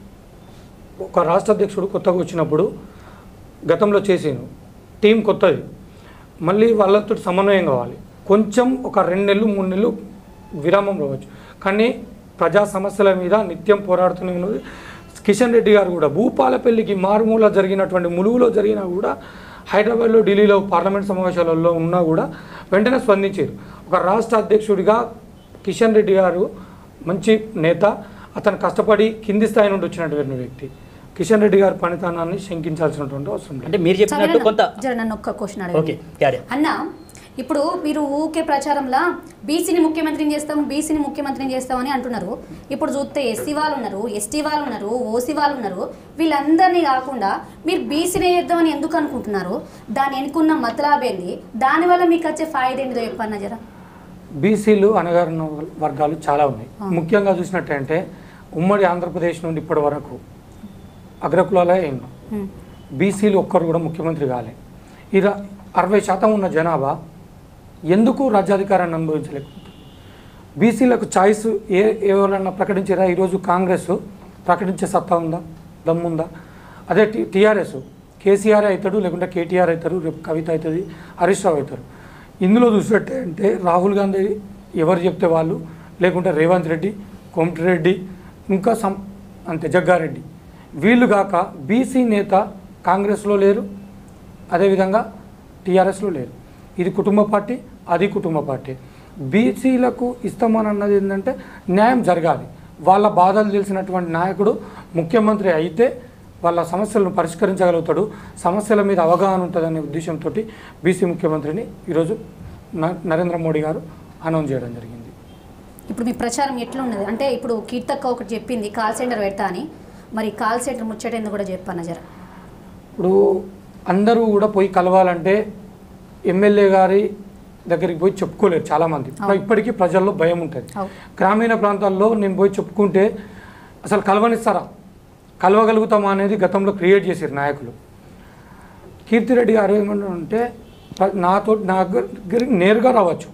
ఒక రాష్ట్ర అధ్యక్షుడు కొత్తగా వచ్చినప్పుడు గతంలో చేసాను టీం కొత్తది మళ్ళీ వాళ్ళతో సమన్వయం కావాలి కొంచెం ఒక రెండు నెలలు మూడు నెలలు విరామం రావచ్చు కానీ ప్రజా సమస్యల మీద నిత్యం పోరాడుతూనే ఉన్నది కిషన్ రెడ్డి గారు కూడా భూపాలపల్లికి మారుమూల జరిగినటువంటి ములుగులో జరిగినా కూడా హైదరాబాద్లో ఢిల్లీలో పార్లమెంట్ సమావేశాలలో ఉన్నా కూడా వెంటనే స్పందించారు ఒక రాష్ట్ర అధ్యక్షుడిగా కిషన్ రెడ్డి గారు మంచి నేత అతను కష్టపడి కింది స్థాయి నుండి వచ్చినటువంటి వ్యక్తి కిషన్ రెడ్డి గారి పనితనాన్ని శంకించాల్సినటువంటి అవసరం లేదు అంటే మీరు చెప్పినట్టు కొంత జర నన్ను ఒక్క క్వశ్చన్ ఓకే అడగండి క్యారీ అన్న ఇప్పుడు మీరు ఊకే ప్రచారంలా బీసీని ముఖ్యమంత్రిని చేస్తాం బీసీని ముఖ్యమంత్రిని చేస్తామని అంటున్నారు ఇప్పుడు చూస్తే ఎస్సీ వాళ్ళు ఉన్నారు ఎస్టీ వాళ్ళు ఉన్నారు ఓసీ వాళ్ళు ఉన్నారు వీళ్ళందరినీ కాకుండా మీరు బీసీని చేద్దామని ఎందుకు అనుకుంటున్నారు దాని ఎన్నుకున్న మతలాబేంది దానివల్ల మీకు వచ్చే ఫాయిదా ఏంటిదో చెప్పన్న జర బీసీలు అనగారిన వర్గాలు చాలా ఉన్నాయి ముఖ్యంగా చూసినట్టంటే ఉమ్మడి ఆంధ్రప్రదేశ్ నుండి ఇప్పటి వరకు అగ్రకులాలే ఎన్నో ఉమ్. బీసీలు ఒక్కరు కూడా ముఖ్యమంత్రి కాలే ఇర అరవై శాతం ఉన్న జనాభా ఎందుకు రాజ్యాధికారాన్ని అనుభవించలేకపోతుంది బీసీలకు చాయిస్ ఏ ఎవరన్నా ప్రకటించారా ఈరోజు కాంగ్రెస్ ప్రకటించే సత్తా ఉందా దమ్ముందా అదే టీ టీఆర్ఎస్ కేసీఆర్ అవుతాడు లేకుంటే కేటీఆర్ అవుతారు రేపు కవిత అవుతుంది హరీష్ రావు అవుతారు ఇందులో చూసినట్టే అంటే రాహుల్ గాంధీ ఎవరు చెప్తే వాళ్ళు లేకుంటే రేవంత్ రెడ్డి కోమటిరెడ్డి ఇంకా సం అంతే జగ్గారెడ్డి వీళ్ళు కాక బీసీ నేత కాంగ్రెస్లో లేరు అదేవిధంగా టీఆర్ఎస్లో లేరు ఇది కుటుంబ పార్టీ అది కుటుంబ పార్టీ బీసీలకు ఇస్తామని అన్నది ఏంటంటే న్యాయం జరగాలి వాళ్ళ బాధలు తెలిసినటువంటి నాయకుడు ముఖ్యమంత్రి అయితే వాళ్ళ సమస్యలను పరిష్కరించగలుగుతాడు సమస్యల మీద అవగాహన ఉంటుందనే ఉద్దేశంతో బీసీ ముఖ్యమంత్రిని ఈరోజు న- నరేంద్ర మోడీ గారు అనౌన్స్ చేయడం జరిగింది ఇప్పుడు మీ ప్రచారం ఎట్లా ఉన్నది అంటే ఇప్పుడు కీర్తక్క ఒకటి చెప్పింది కాల్ సెంటర్ పెడతా అని మరి కాల్ సెంటర్ ముచ్చటేందుకు కూడా చెప్పాను జర ఇప్పుడు అందరూ కూడా పోయి కలవాలంటే ఎమ్మెల్యే గారి దగ్గరికి పోయి చెప్పుకోలేరు చాలామంది అవును. ఇప్పటికీ ప్రజల్లో భయం ఉంటుంది అవును. గ్రామీణ ప్రాంతాల్లో నేను పోయి చెప్పుకుంటే అసలు కలవనిస్తారా కలవగలుగుతామా అనేది గతంలో క్రియేట్ చేశారు నాయకులు కీర్తిరెడ్డి గారు ఏమంటారంటే "ప- నాతో నా దగ్గరికి నేరుగా రావచ్చు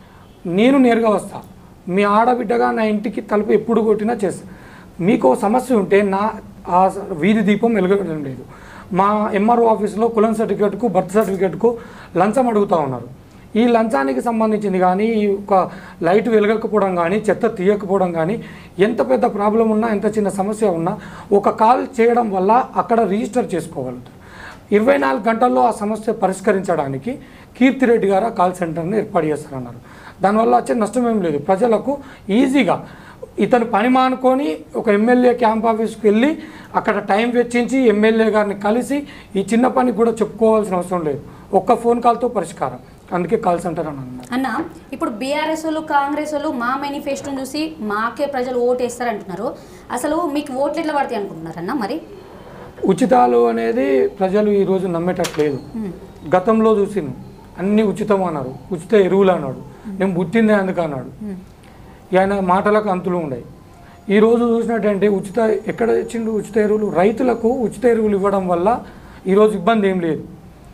నేను నేరుగా వస్తా మీ ఆడబిడ్డగా నా ఇంటికి తలుపు ఎప్పుడు కొట్టినా చేస్తా మీకు ఓ సమస్య ఉంటే నా ఆ స- వీధి దీపం వెలగడం లేదు మా ఎంఆర్ఓ ఆఫీస్లో కులం సర్టిఫికేట్కు బర్త్ సర్టిఫికేట్కు లంచం అడుగుతూ ఉన్నారు ఈ లంచానికి సంబంధించింది కానీ ఈ ఒక లైట్ వెలగకపోవడం కానీ చెత్త తీయకపోవడం కానీ ఎంత పెద్ద ప్రాబ్లం ఉన్నా ఎంత చిన్న సమస్య ఉన్నా ఒక కాల్ చేయడం వల్ల అక్కడ రిజిస్టర్ చేసుకోగలుగుతారు ఇరవై నాలుగు గంటల్లో ఆ సమస్య పరిష్కరించడానికి కీర్తిరెడ్డి గారు ఆ కాల్ సెంటర్ని ఏర్పాటు చేస్తారన్నారు దానివల్ల వచ్చే నష్టం ఏం లేదు ప్రజలకు ఈజీగా ఇతను పని మానుకొని ఒక ఎమ్మెల్యే క్యాంప్ ఆఫీస్కి వెళ్ళి అక్కడ టైం వెచ్చించి ఎమ్మెల్యే గారిని కలిసి ఈ చిన్న పని కూడా చెప్పుకోవాల్సిన అవసరం లేదు ఒక్క ఫోన్ కాల్తో పరిష్కారం అందుకే కాల్ సెంటర్ అని అన్నారు అన్న ఇప్పుడు బీఆర్ఎస్ వాళ్ళు కాంగ్రెస్ వాళ్ళు మా మేనిఫెస్టోని చూసి మాకే ప్రజలు ఓటు వేస్తారంటున్నారు అసలు మీకు ఓట్లు ఎట్లా పడతాయి అనుకుంటున్నారన్న మరి ఉచితాలు అనేది ప్రజలు ఈరోజు నమ్మేటట్లేదు గతంలో చూసిన అన్ని ఉచితం అన్నారు ఉచిత ఎరువులు అన్నాడు నేను పుట్టిందే అందుకు అన్నాడు ఆయన మాటలకు అంతులు ఉన్నాయి ఈరోజు చూసినట్టంటే ఉచిత ఎక్కడ ఇచ్చిండు ఉచిత ఎరువులు రైతులకు ఉచిత ఎరువులు ఇవ్వడం వల్ల ఈరోజు ఇబ్బంది ఏం లేదు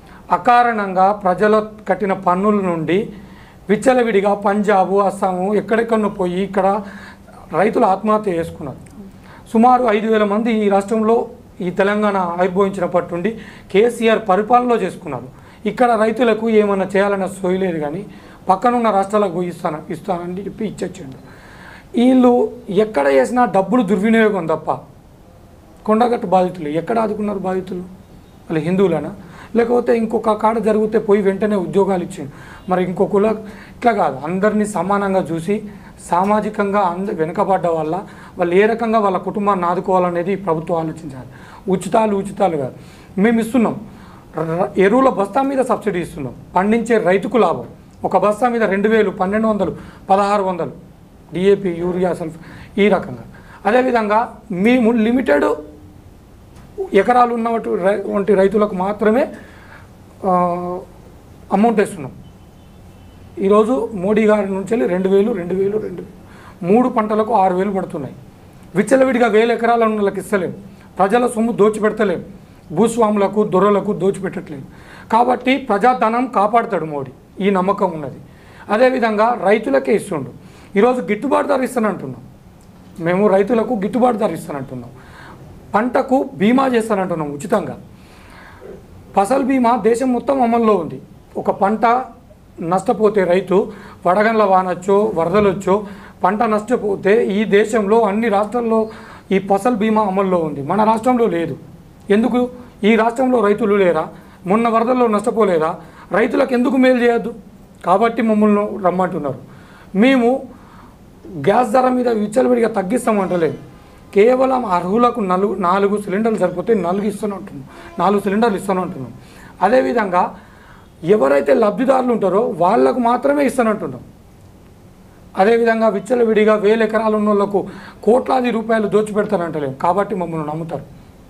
అకారణంగా ప్రజల కట్టిన పన్నుల నుండి విచ్చలవిడిగా పంజాబు అస్సాము ఎక్కడెక్కడో పోయి ఇక్కడ రైతులు ఆత్మహత్య చేసుకున్నారు సుమారు ఐదు వేల మంది ఈ రాష్ట్రంలో ఈ తెలంగాణ ఆవిర్భవించినప్పటి నుండి కేసీఆర్ పరిపాలనలో చేసుకున్నారు ఇక్కడ రైతులకు ఏమైనా చేయాలన్న సోయి లేదు కానీ పక్కనున్న రాష్ట్రాలకు పోయి ఇస్తాను ఇస్తానని చెప్పి ఇచ్చొచ్చిండు వీళ్ళు ఎక్కడ చేసినా డబ్బులు దుర్వినియోగం తప్ప కొండగట్టు బాధితులు ఎక్కడ ఆదుకున్నారు బాధితులు వాళ్ళు హిందువులనా లేకపోతే ఇంకొక కాడ జరిగితే పోయి వెంటనే ఉద్యోగాలు ఇచ్చిండు మరి ఇంకొకలా ఇట్లా కాదు అందరినీ సమానంగా చూసి సామాజికంగా అంద వెనుకబడ్డ వల్ల వాళ్ళు ఏ రకంగా వాళ్ళ కుటుంబాన్ని ఆదుకోవాలనేది ఈ ప్రభుత్వం ఆలోచించాలి ఉచితాలు ఉచితాలు కాదు మేము ఇస్తున్నాం ర- ఎరువుల బస్తా మీద సబ్సిడీ ఇస్తున్నాం పండించే రైతుకు లాభం ఒక బస్తా మీద రెండు వేలు పన్నెండు వందలు పదహారు వందలు డిఏపి యూరియా సల్ఫ్ ఈ రకంగా అదేవిధంగా మేము లిమిటెడ్ ఎకరాలు ఉన్నటువంటి రై- వంటి రైతులకు మాత్రమే ఆ, అమౌంట్ ఇస్తున్నాం ఈరోజు మోడీ గారి నుంచి వెళ్ళి రెండు వేలు రెండు వేలు రెండు వేలు మూడు పంటలకు ఆరు వేలు పడుతున్నాయి విచ్చలవిడిగా వేల ఎకరాల ఉన్న వాళ్ళకి ఇస్తలేము ప్రజల సొమ్ము దోచిపెడతలేము భూస్వాములకు దొరలకు దోచిపెట్టట్లేదు కాబట్టి ప్రజాధనం కాపాడుతాడు మోడీ ఈ నమ్మకం ఉన్నది అదేవిధంగా రైతులకే ఇస్తుండు ఈరోజు గిట్టుబాటు ధర ఇస్తానంటున్నాం మేము రైతులకు గిట్టుబాటు ధర ఇస్తానంటున్నాం పంటకు బీమా చేస్తానంటున్నాం ఉచితంగా ఫసల్ బీమా దేశం మొత్తం అమల్లో ఉంది ఒక పంట నష్టపోతే రైతు వడగండ్ల వానొచ్చో వరదలొచ్చో పంట నష్టపోతే ఈ దేశంలో అన్ని రాష్ట్రాల్లో ఈ ఫసల్ బీమా అమల్లో ఉంది మన రాష్ట్రంలో లేదు ఎందుకు ఈ రాష్ట్రంలో రైతులు లేరా మొన్న వరదల్లో నష్టపోలేదా రైతులకు ఎందుకు మేలు చేయొద్దు కాబట్టి మమ్మల్ని రమ్మంటున్నారు మేము గ్యాస్ ధర మీద విచ్చలవిడిగా తగ్గిస్తామంటలేదు కేవలం అర్హులకు నలుగు నాలుగు సిలిండర్లు సరిపోతే నాలుగు ఇస్తూనే ఉంటున్నాం నాలుగు సిలిండర్లు ఇస్తూనే ఉంటున్నాం అదేవిధంగా ఎవరైతే లబ్ధిదారులు ఉంటారో వాళ్ళకు మాత్రమే ఇస్తానంటున్నాం అదేవిధంగా విచ్చలవిడిగా వేల ఎకరాలు ఉన్న వాళ్ళకు కోట్లాది రూపాయలు దోచిపెడతానంటలేం కాబట్టి మమ్మల్ని నమ్ముతారు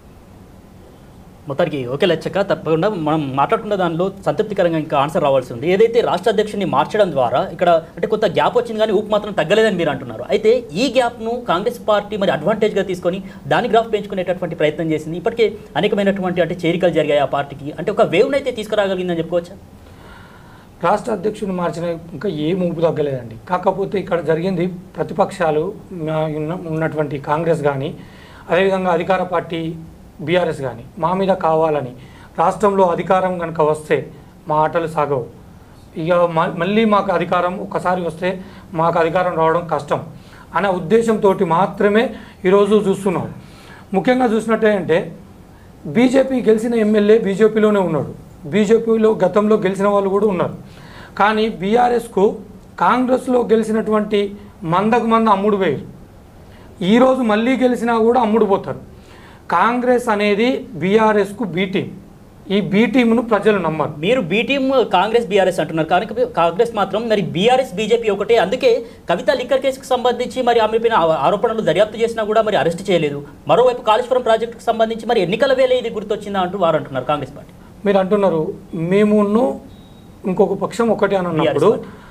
మొత్తానికి ఓకే లెచ్చక తప్పకుండా మనం మాట్లాడుకున్న దానిలో సంతృప్తికరంగా ఇంకా ఆన్సర్ రావాల్సి ఉంది ఏదైతే రాష్ట్ర అధ్యక్షుడిని మార్చడం ద్వారా ఇక్కడ అంటే కొంత గ్యాప్ వచ్చింది కానీ ఊపు మాత్రం తగ్గలేదని మీరు అంటున్నారు అయితే ఈ గ్యాప్ను కాంగ్రెస్ పార్టీ మరి అడ్వాంటేజ్గా తీసుకొని దాని గ్రాఫ్ పెంచుకునేటటువంటి ప్రయత్నం చేసింది ఇప్పటికే అనేకమైనటువంటి అంటే చేరికలు జరిగాయి ఆ పార్టీకి అంటే ఒక వేవ్ని అయితే తీసుకురాగలిగిందని చెప్పుకోవచ్చా రాష్ట్ర అధ్యక్షుని మార్చిన ఇంకా ఏం ఊపు తగ్గలేదండి కాకపోతే ఇక్కడ జరిగింది ప్రతిపక్షాలు మా- ఉన్న- ఉన్నటువంటి కాంగ్రెస్ కానీ అదేవిధంగా అధికార పార్టీ బీఆర్ఎస్ కానీ మా మీద కావాలని రాష్ట్రంలో అధికారం కనుక వస్తే మా ఆటలు సాగవు ఇక మ- మళ్ళీ మాకు అధికారం ఒక్కసారి వస్తే మాకు అధికారం రావడం కష్టం అనే ఉద్దేశంతో మాత్రమే ఈరోజు చూస్తున్నాం ముఖ్యంగా చూసినట్టే అంటే బీజేపీ గెలిచిన ఎమ్మెల్యే బీజేపీలోనే ఉన్నాడు బీజేపీలో గతంలో గెలిచిన వాళ్ళు కూడా ఉన్నారు కానీ బీఆర్ఎస్కు కాంగ్రెస్లో గెలిచినటువంటి మందకు మంద అమ్ముడు వేయరు ఈరోజు మళ్ళీ గెలిచినా కూడా అమ్ముడు పోతారు కాంగ్రెస్ అనేది బీఆర్ఎస్కు బీ టీం ఈ బి టీంను ప్రజలు నమ్మరు మీరు బీ టీమ్ కాంగ్రెస్ బీఆర్ఎస్ అంటున్నారు కానీ కాంగ్రెస్ మాత్రం మరి బీఆర్ఎస్ బీజేపీ ఒకటే అందుకే కవిత లిక్కర్ కేసుకు సంబంధించి మరి ఆమె పైన ఆ- ఆరోపణలు దర్యాప్తు చేసినా కూడా మరి అరెస్ట్ చేయలేదు మరోవైపు కాళేశ్వరం ప్రాజెక్టుకు సంబంధించి మరి ఎన్నికల వేళ ఇది గుర్తొచ్చిందా అంటూ వారు అంటున్నారు కాంగ్రెస్ పార్టీ మీరు అంటున్నారు మేమును ఇంకొక పక్షం ఒకటే అని అన్నప్పుడు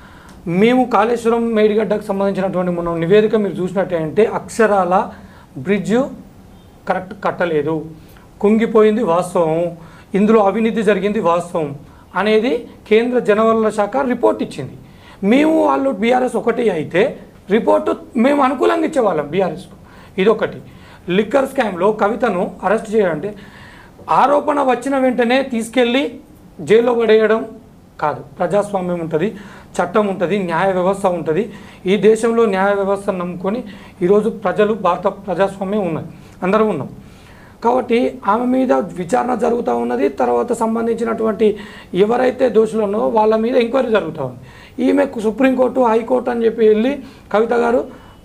మేము కాళేశ్వరం మేడిగడ్డకు సంబంధించినటువంటి మనం నివేదిక మీరు చూసినట్టే అంటే అక్షరాల బ్రిడ్జ్ కరెక్ట్ కట్టలేదు కుంగిపోయింది వాస్తవం ఇందులో అవినీతి జరిగింది వాస్తవం అనేది కేంద్ర జనవనరుల శాఖ రిపోర్ట్ ఇచ్చింది మేము వాళ్ళు బీఆర్ఎస్ ఒకటి అయితే రిపోర్టు మేము అనుకూలంగా ఇచ్చేవాళ్ళం బీఆర్ఎస్కు ఇదొకటి లిక్కర్ స్కామ్లో కవితను అరెస్ట్ చేయాలంటే ఆరోపణ వచ్చిన వెంటనే తీసుకెళ్ళి జైల్లో పడేయడం కాదు ప్రజాస్వామ్యం ఉంటుంది చట్టం ఉంటుంది న్యాయ వ్యవస్థ ఉంటుంది ఈ దేశంలో న్యాయ వ్యవస్థను నమ్ముకొని ఈరోజు ప్రజలు భారత ప్రజాస్వామ్యం ఉన్నది అందరం ఉన్నాం కాబట్టి ఆమె మీద విచారణ జరుగుతూ ఉన్నది తర్వాత సంబంధించినటువంటి ఎవరైతే దోషులు ఉన్నారో వాళ్ళ మీద ఎంక్వైరీ జరుగుతూ ఉంది ఈమెకు సుప్రీంకోర్టు హైకోర్టు అని చెప్పి వెళ్ళి కవిత గారు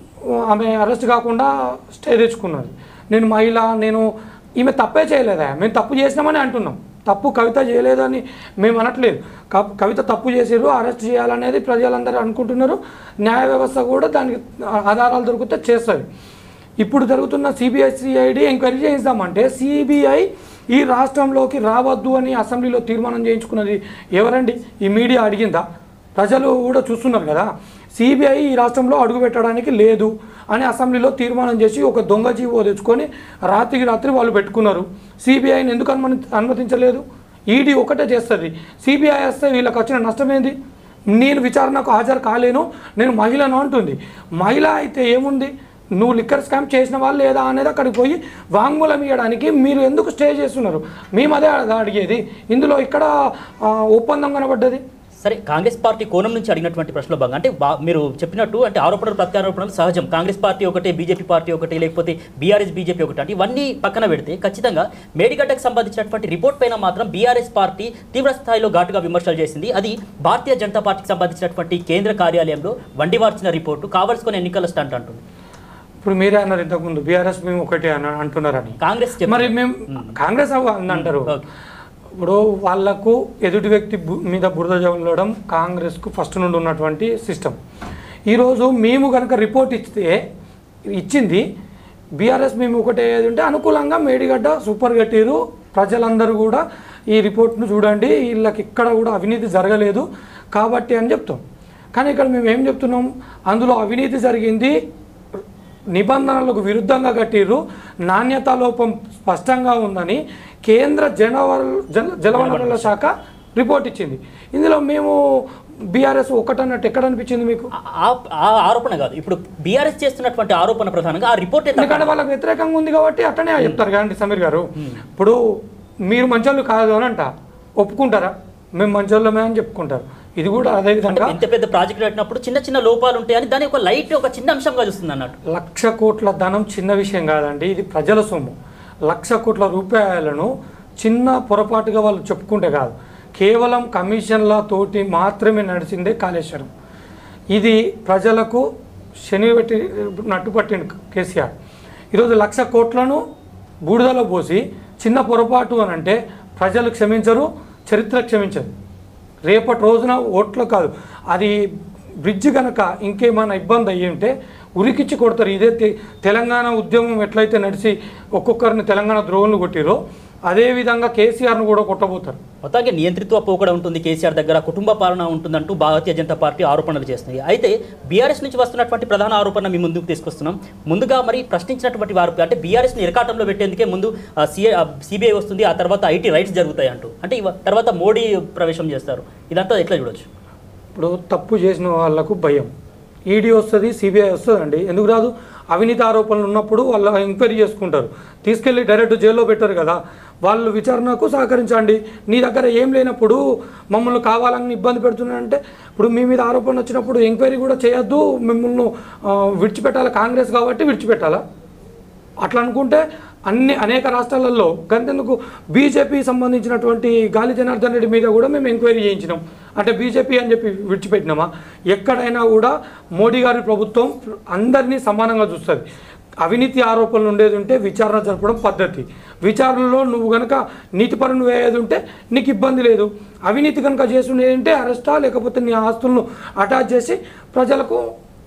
ఆమె అరెస్ట్ కాకుండా స్టే తెచ్చుకున్నది నేను మహిళ నేను ఈమె తప్పే చేయలేదా మేము తప్పు చేసినామని అంటున్నాం తప్పు కవిత చేయలేదని మేము అనట్లేదు క- కవిత తప్పు చేసారు అరెస్ట్ చేయాలనేది ప్రజలందరూ అనుకుంటున్నారు న్యాయ వ్యవస్థ కూడా దానికి ఆధారాలు దొరికితే చేస్తుంది ఇప్పుడు జరుగుతున్న సిబిఐ సిఐడి ఎంక్వైరీ చేయిస్తామంటే సిబిఐ ఈ రాష్ట్రంలోకి రావద్దు అని అసెంబ్లీలో తీర్మానం చేయించుకున్నది ఎవరండి ఈ మీడియా అడిగిందా ప్రజలు కూడా చూస్తున్నారు కదా సిబిఐ ఈ రాష్ట్రంలో అడుగు పెట్టడానికి లేదు అని అసెంబ్లీలో తీర్మానం చేసి ఒక దొంగ జీవో తెచ్చుకొని రాత్రికి రాత్రి వాళ్ళు పెట్టుకున్నారు సిబిఐని ఎందుకు అనుమతి అనుమతించలేదు ఈడీ ఒకటే చేస్తుంది సిబిఐ వస్తే వీళ్ళకి వచ్చిన నష్టం ఏంది నేను విచారణకు హాజరు కాలేను నేను మహిళను అంటుంది మహిళ అయితే ఏముంది నువ్వు లిక్కర్ స్కామ్ చేసిన వాళ్ళు లేదా అనేది అక్కడికి పోయి వాంగ్మూలం ఇవ్వడానికి మీరు ఎందుకు స్టే చేస్తున్నారు మేము అదే అడ- అడిగేది ఇందులో ఇక్కడ ఆ, ఒప్పందం కనబడ్డది సరే కాంగ్రెస్ పార్టీ కోణం నుంచి అడిగినటువంటి ప్రశ్నలో భాగంగా అంటే బా- మీరు చెప్పినట్టు అంటే ఆరోపణలు ప్రత్యారోపణలు సహజం కాంగ్రెస్ పార్టీ ఒకటే బీజేపీ పార్టీ ఒకటి లేకపోతే బీఆర్ఎస్ బీజేపీ ఒకటి అంటే ఇవన్నీ పక్కన పెడితే ఖచ్చితంగా మేడిగడ్డకు సంబంధించినటువంటి రిపోర్ట్ పైన మాత్రం బీఆర్ఎస్ పార్టీ తీవ్ర స్థాయిలో ఘాటుగా విమర్శలు చేసింది అది భారతీయ జనతా పార్టీకి సంబంధించినటువంటి కేంద్ర కార్యాలయంలో వండివార్చిన రిపోర్టు కావాల్సుకుని ఎన్నికల స్టంట్ అంటుంది ఇప్పుడు మీరే అన్నారు ఇంతకుముందు బీఆర్ఎస్ మేము ఒకటే అని అంటున్నారని కాంగ్రెస్ చెప్పి- మరి మేము కాంగ్రెస్ అవ్వ అని అంటారు ఓకే. ఇప్పుడు వాళ్లకు ఎదుటి వ్యక్తి బు- మీద బురద జల్లడం కాంగ్రెస్కు ఫస్ట్ నుండి ఉన్నటువంటి సిస్టమ్ ఈరోజు మేము కనుక రిపోర్ట్ ఇస్తే ఇచ్చింది బీఆర్ఎస్ మేము ఒకటే ఏది ఉంటే అనుకూలంగా మేడిగడ్డ సూపర్ కట్టిరు ప్రజలందరూ కూడా ఈ రిపోర్ట్ను చూడండి వీళ్ళకి ఇక్కడ కూడా అవినీతి జరగలేదు కాబట్టి అని చెప్తాం కానీ ఇక్కడ మేము ఏం చెప్తున్నాం అందులో అవినీతి జరిగింది నిబంధనలకు విరుద్ధంగా కట్టిర్రు నాణ్యతా లోపం స్పష్టంగా ఉందని కేంద్ర జనవనరు జల జలవనరుల శాఖ రిపోర్ట్ ఇచ్చింది ఇందులో మేము బీఆర్ఎస్ ఒకటన్నట్టు ఎక్కడ అనిపించింది మీకు ఆ- ఆ ఆరోపణ కాదు ఇప్పుడు బీఆర్ఎస్ చేస్తున్నటువంటి ఆరోపణ ప్రధానంగా ఆ రిపోర్ట్ ఎందుకంటే వాళ్ళకి వ్యతిరేకంగా ఉంది కాబట్టి అట్టనే చెప్తారు కదండి సమీర్ గారు ఇప్పుడు మీరు మంచోళ్ళు కాదు అని అంట ఒప్పుకుంటారా మేము మంచోళ్ళమే అని చెప్పుకుంటారు ఇది కూడా అదే విధంగా ఇంత పెద్ద ప్రాజెక్ట్ కట్టినప్పుడు చిన్న చిన్న లోపాలు ఉంటాయని దాని ఒక లైట్ ఒక చిన్న అంశంగా చూస్తుంది అన్నట్టు లక్ష కోట్ల ధనం చిన్న విషయం కాదండి ఇది ప్రజల సొమ్ము లక్ష కోట్ల రూపాయలను చిన్న పొరపాటుగా వాళ్ళు చెప్పుకుంటే కాదు కేవలం కమిషన్ల తోటి మాత్రమే నడిచిందే కాళేశ్వరం ఇది ప్రజలకు శని పెట్టి నట్టు పట్టిండు కేసీఆర్ ఈరోజు లక్ష కోట్లను బూడిదలో పోసి చిన్న పొరపాటు అని అంటే ప్రజలు క్షమించరు చరిత్ర క్షమించదు రేపటి రోజున ఓట్లు కాదు అది బ్రిడ్జ్ కనుక ఇంకేమైనా ఇబ్బంది అయ్యి ఉంటే ఉరికిచ్చి కొడతారు ఇదే తె- తెలంగాణ ఉద్యమం ఎట్లయితే నడిచి ఒక్కొక్కరిని తెలంగాణ ద్రోహులు కొట్టిరో అదే విధంగా కేసీఆర్ను కూడా కొట్టబోతారు మొత్తానికి నియంత్రిత్వ పోకడ ఉంటుంది కేసీఆర్ దగ్గర కుటుంబ పాలన ఉంటుందంటూ భారతీయ జనతా పార్టీ ఆరోపణలు చేస్తుంది అయితే బీఆర్ఎస్ నుంచి వస్తున్నటువంటి ప్రధాన ఆరోపణ మీ ముందుకు తీసుకొస్తున్నాం ముందుగా మరి ప్రశ్నించినటువంటి వారు అంటే బీఆర్ఎస్ని ఇరకాటంలో పెట్టేందుకే ముందు సిఐ సిబిఐ వస్తుంది ఆ తర్వాత ఐటీ రైట్స్ జరుగుతాయి అంటూ అంటే ఇవ- తర్వాత మోడీ ప్రవేశం చేస్తారు ఇదంతా ఎట్లా చూడొచ్చు ఇప్పుడు తప్పు చేసిన వాళ్ళకు భయం ఈడీ వస్తుంది సిబిఐ వస్తుందండి ఎందుకు రాదు అవినీతి ఆరోపణలు ఉన్నప్పుడు వాళ్ళు ఎంక్వైరీ చేసుకుంటారు తీసుకెళ్ళి డైరెక్ట్ జైల్లో పెట్టారు కదా వాళ్ళు విచారణకు సహకరించండి నీ దగ్గర ఏం లేనప్పుడు మమ్మల్ని కావాలని ఇబ్బంది పెడుతున్నారంటే ఇప్పుడు మీ మీద ఆరోపణ వచ్చినప్పుడు ఎంక్వైరీ కూడా చేయొద్దు మిమ్మల్ని ఆ, విడిచిపెట్టాలి కాంగ్రెస్ కాబట్టి విడిచిపెట్టాలా అట్లా అనుకుంటే అన్ని అనేక రాష్ట్రాలలో గంతెందుకు బీజేపీ సంబంధించినటువంటి గాలి జనార్దన్ రెడ్డి మీద కూడా మేము ఎంక్వైరీ చేయించినాం అంటే బీజేపీ అని చెప్పి విడిచిపెట్టినామా ఎక్కడైనా కూడా మోడీ గారి ప్రభుత్వం అందరినీ సమానంగా చూస్తుంది అవినీతి ఆరోపణలు ఉండేది ఉంటే విచారణ జరపడం పద్ధతి విచారణలో నువ్వు కనుక నీతిపరును వేయేది ఉంటే నీకు ఇబ్బంది లేదు అవినీతి కనుక చేసి ఉండేది ఉంటే అరెస్టా లేకపోతే నీ ఆస్తులను అటాచ్ చేసి ప్రజలకు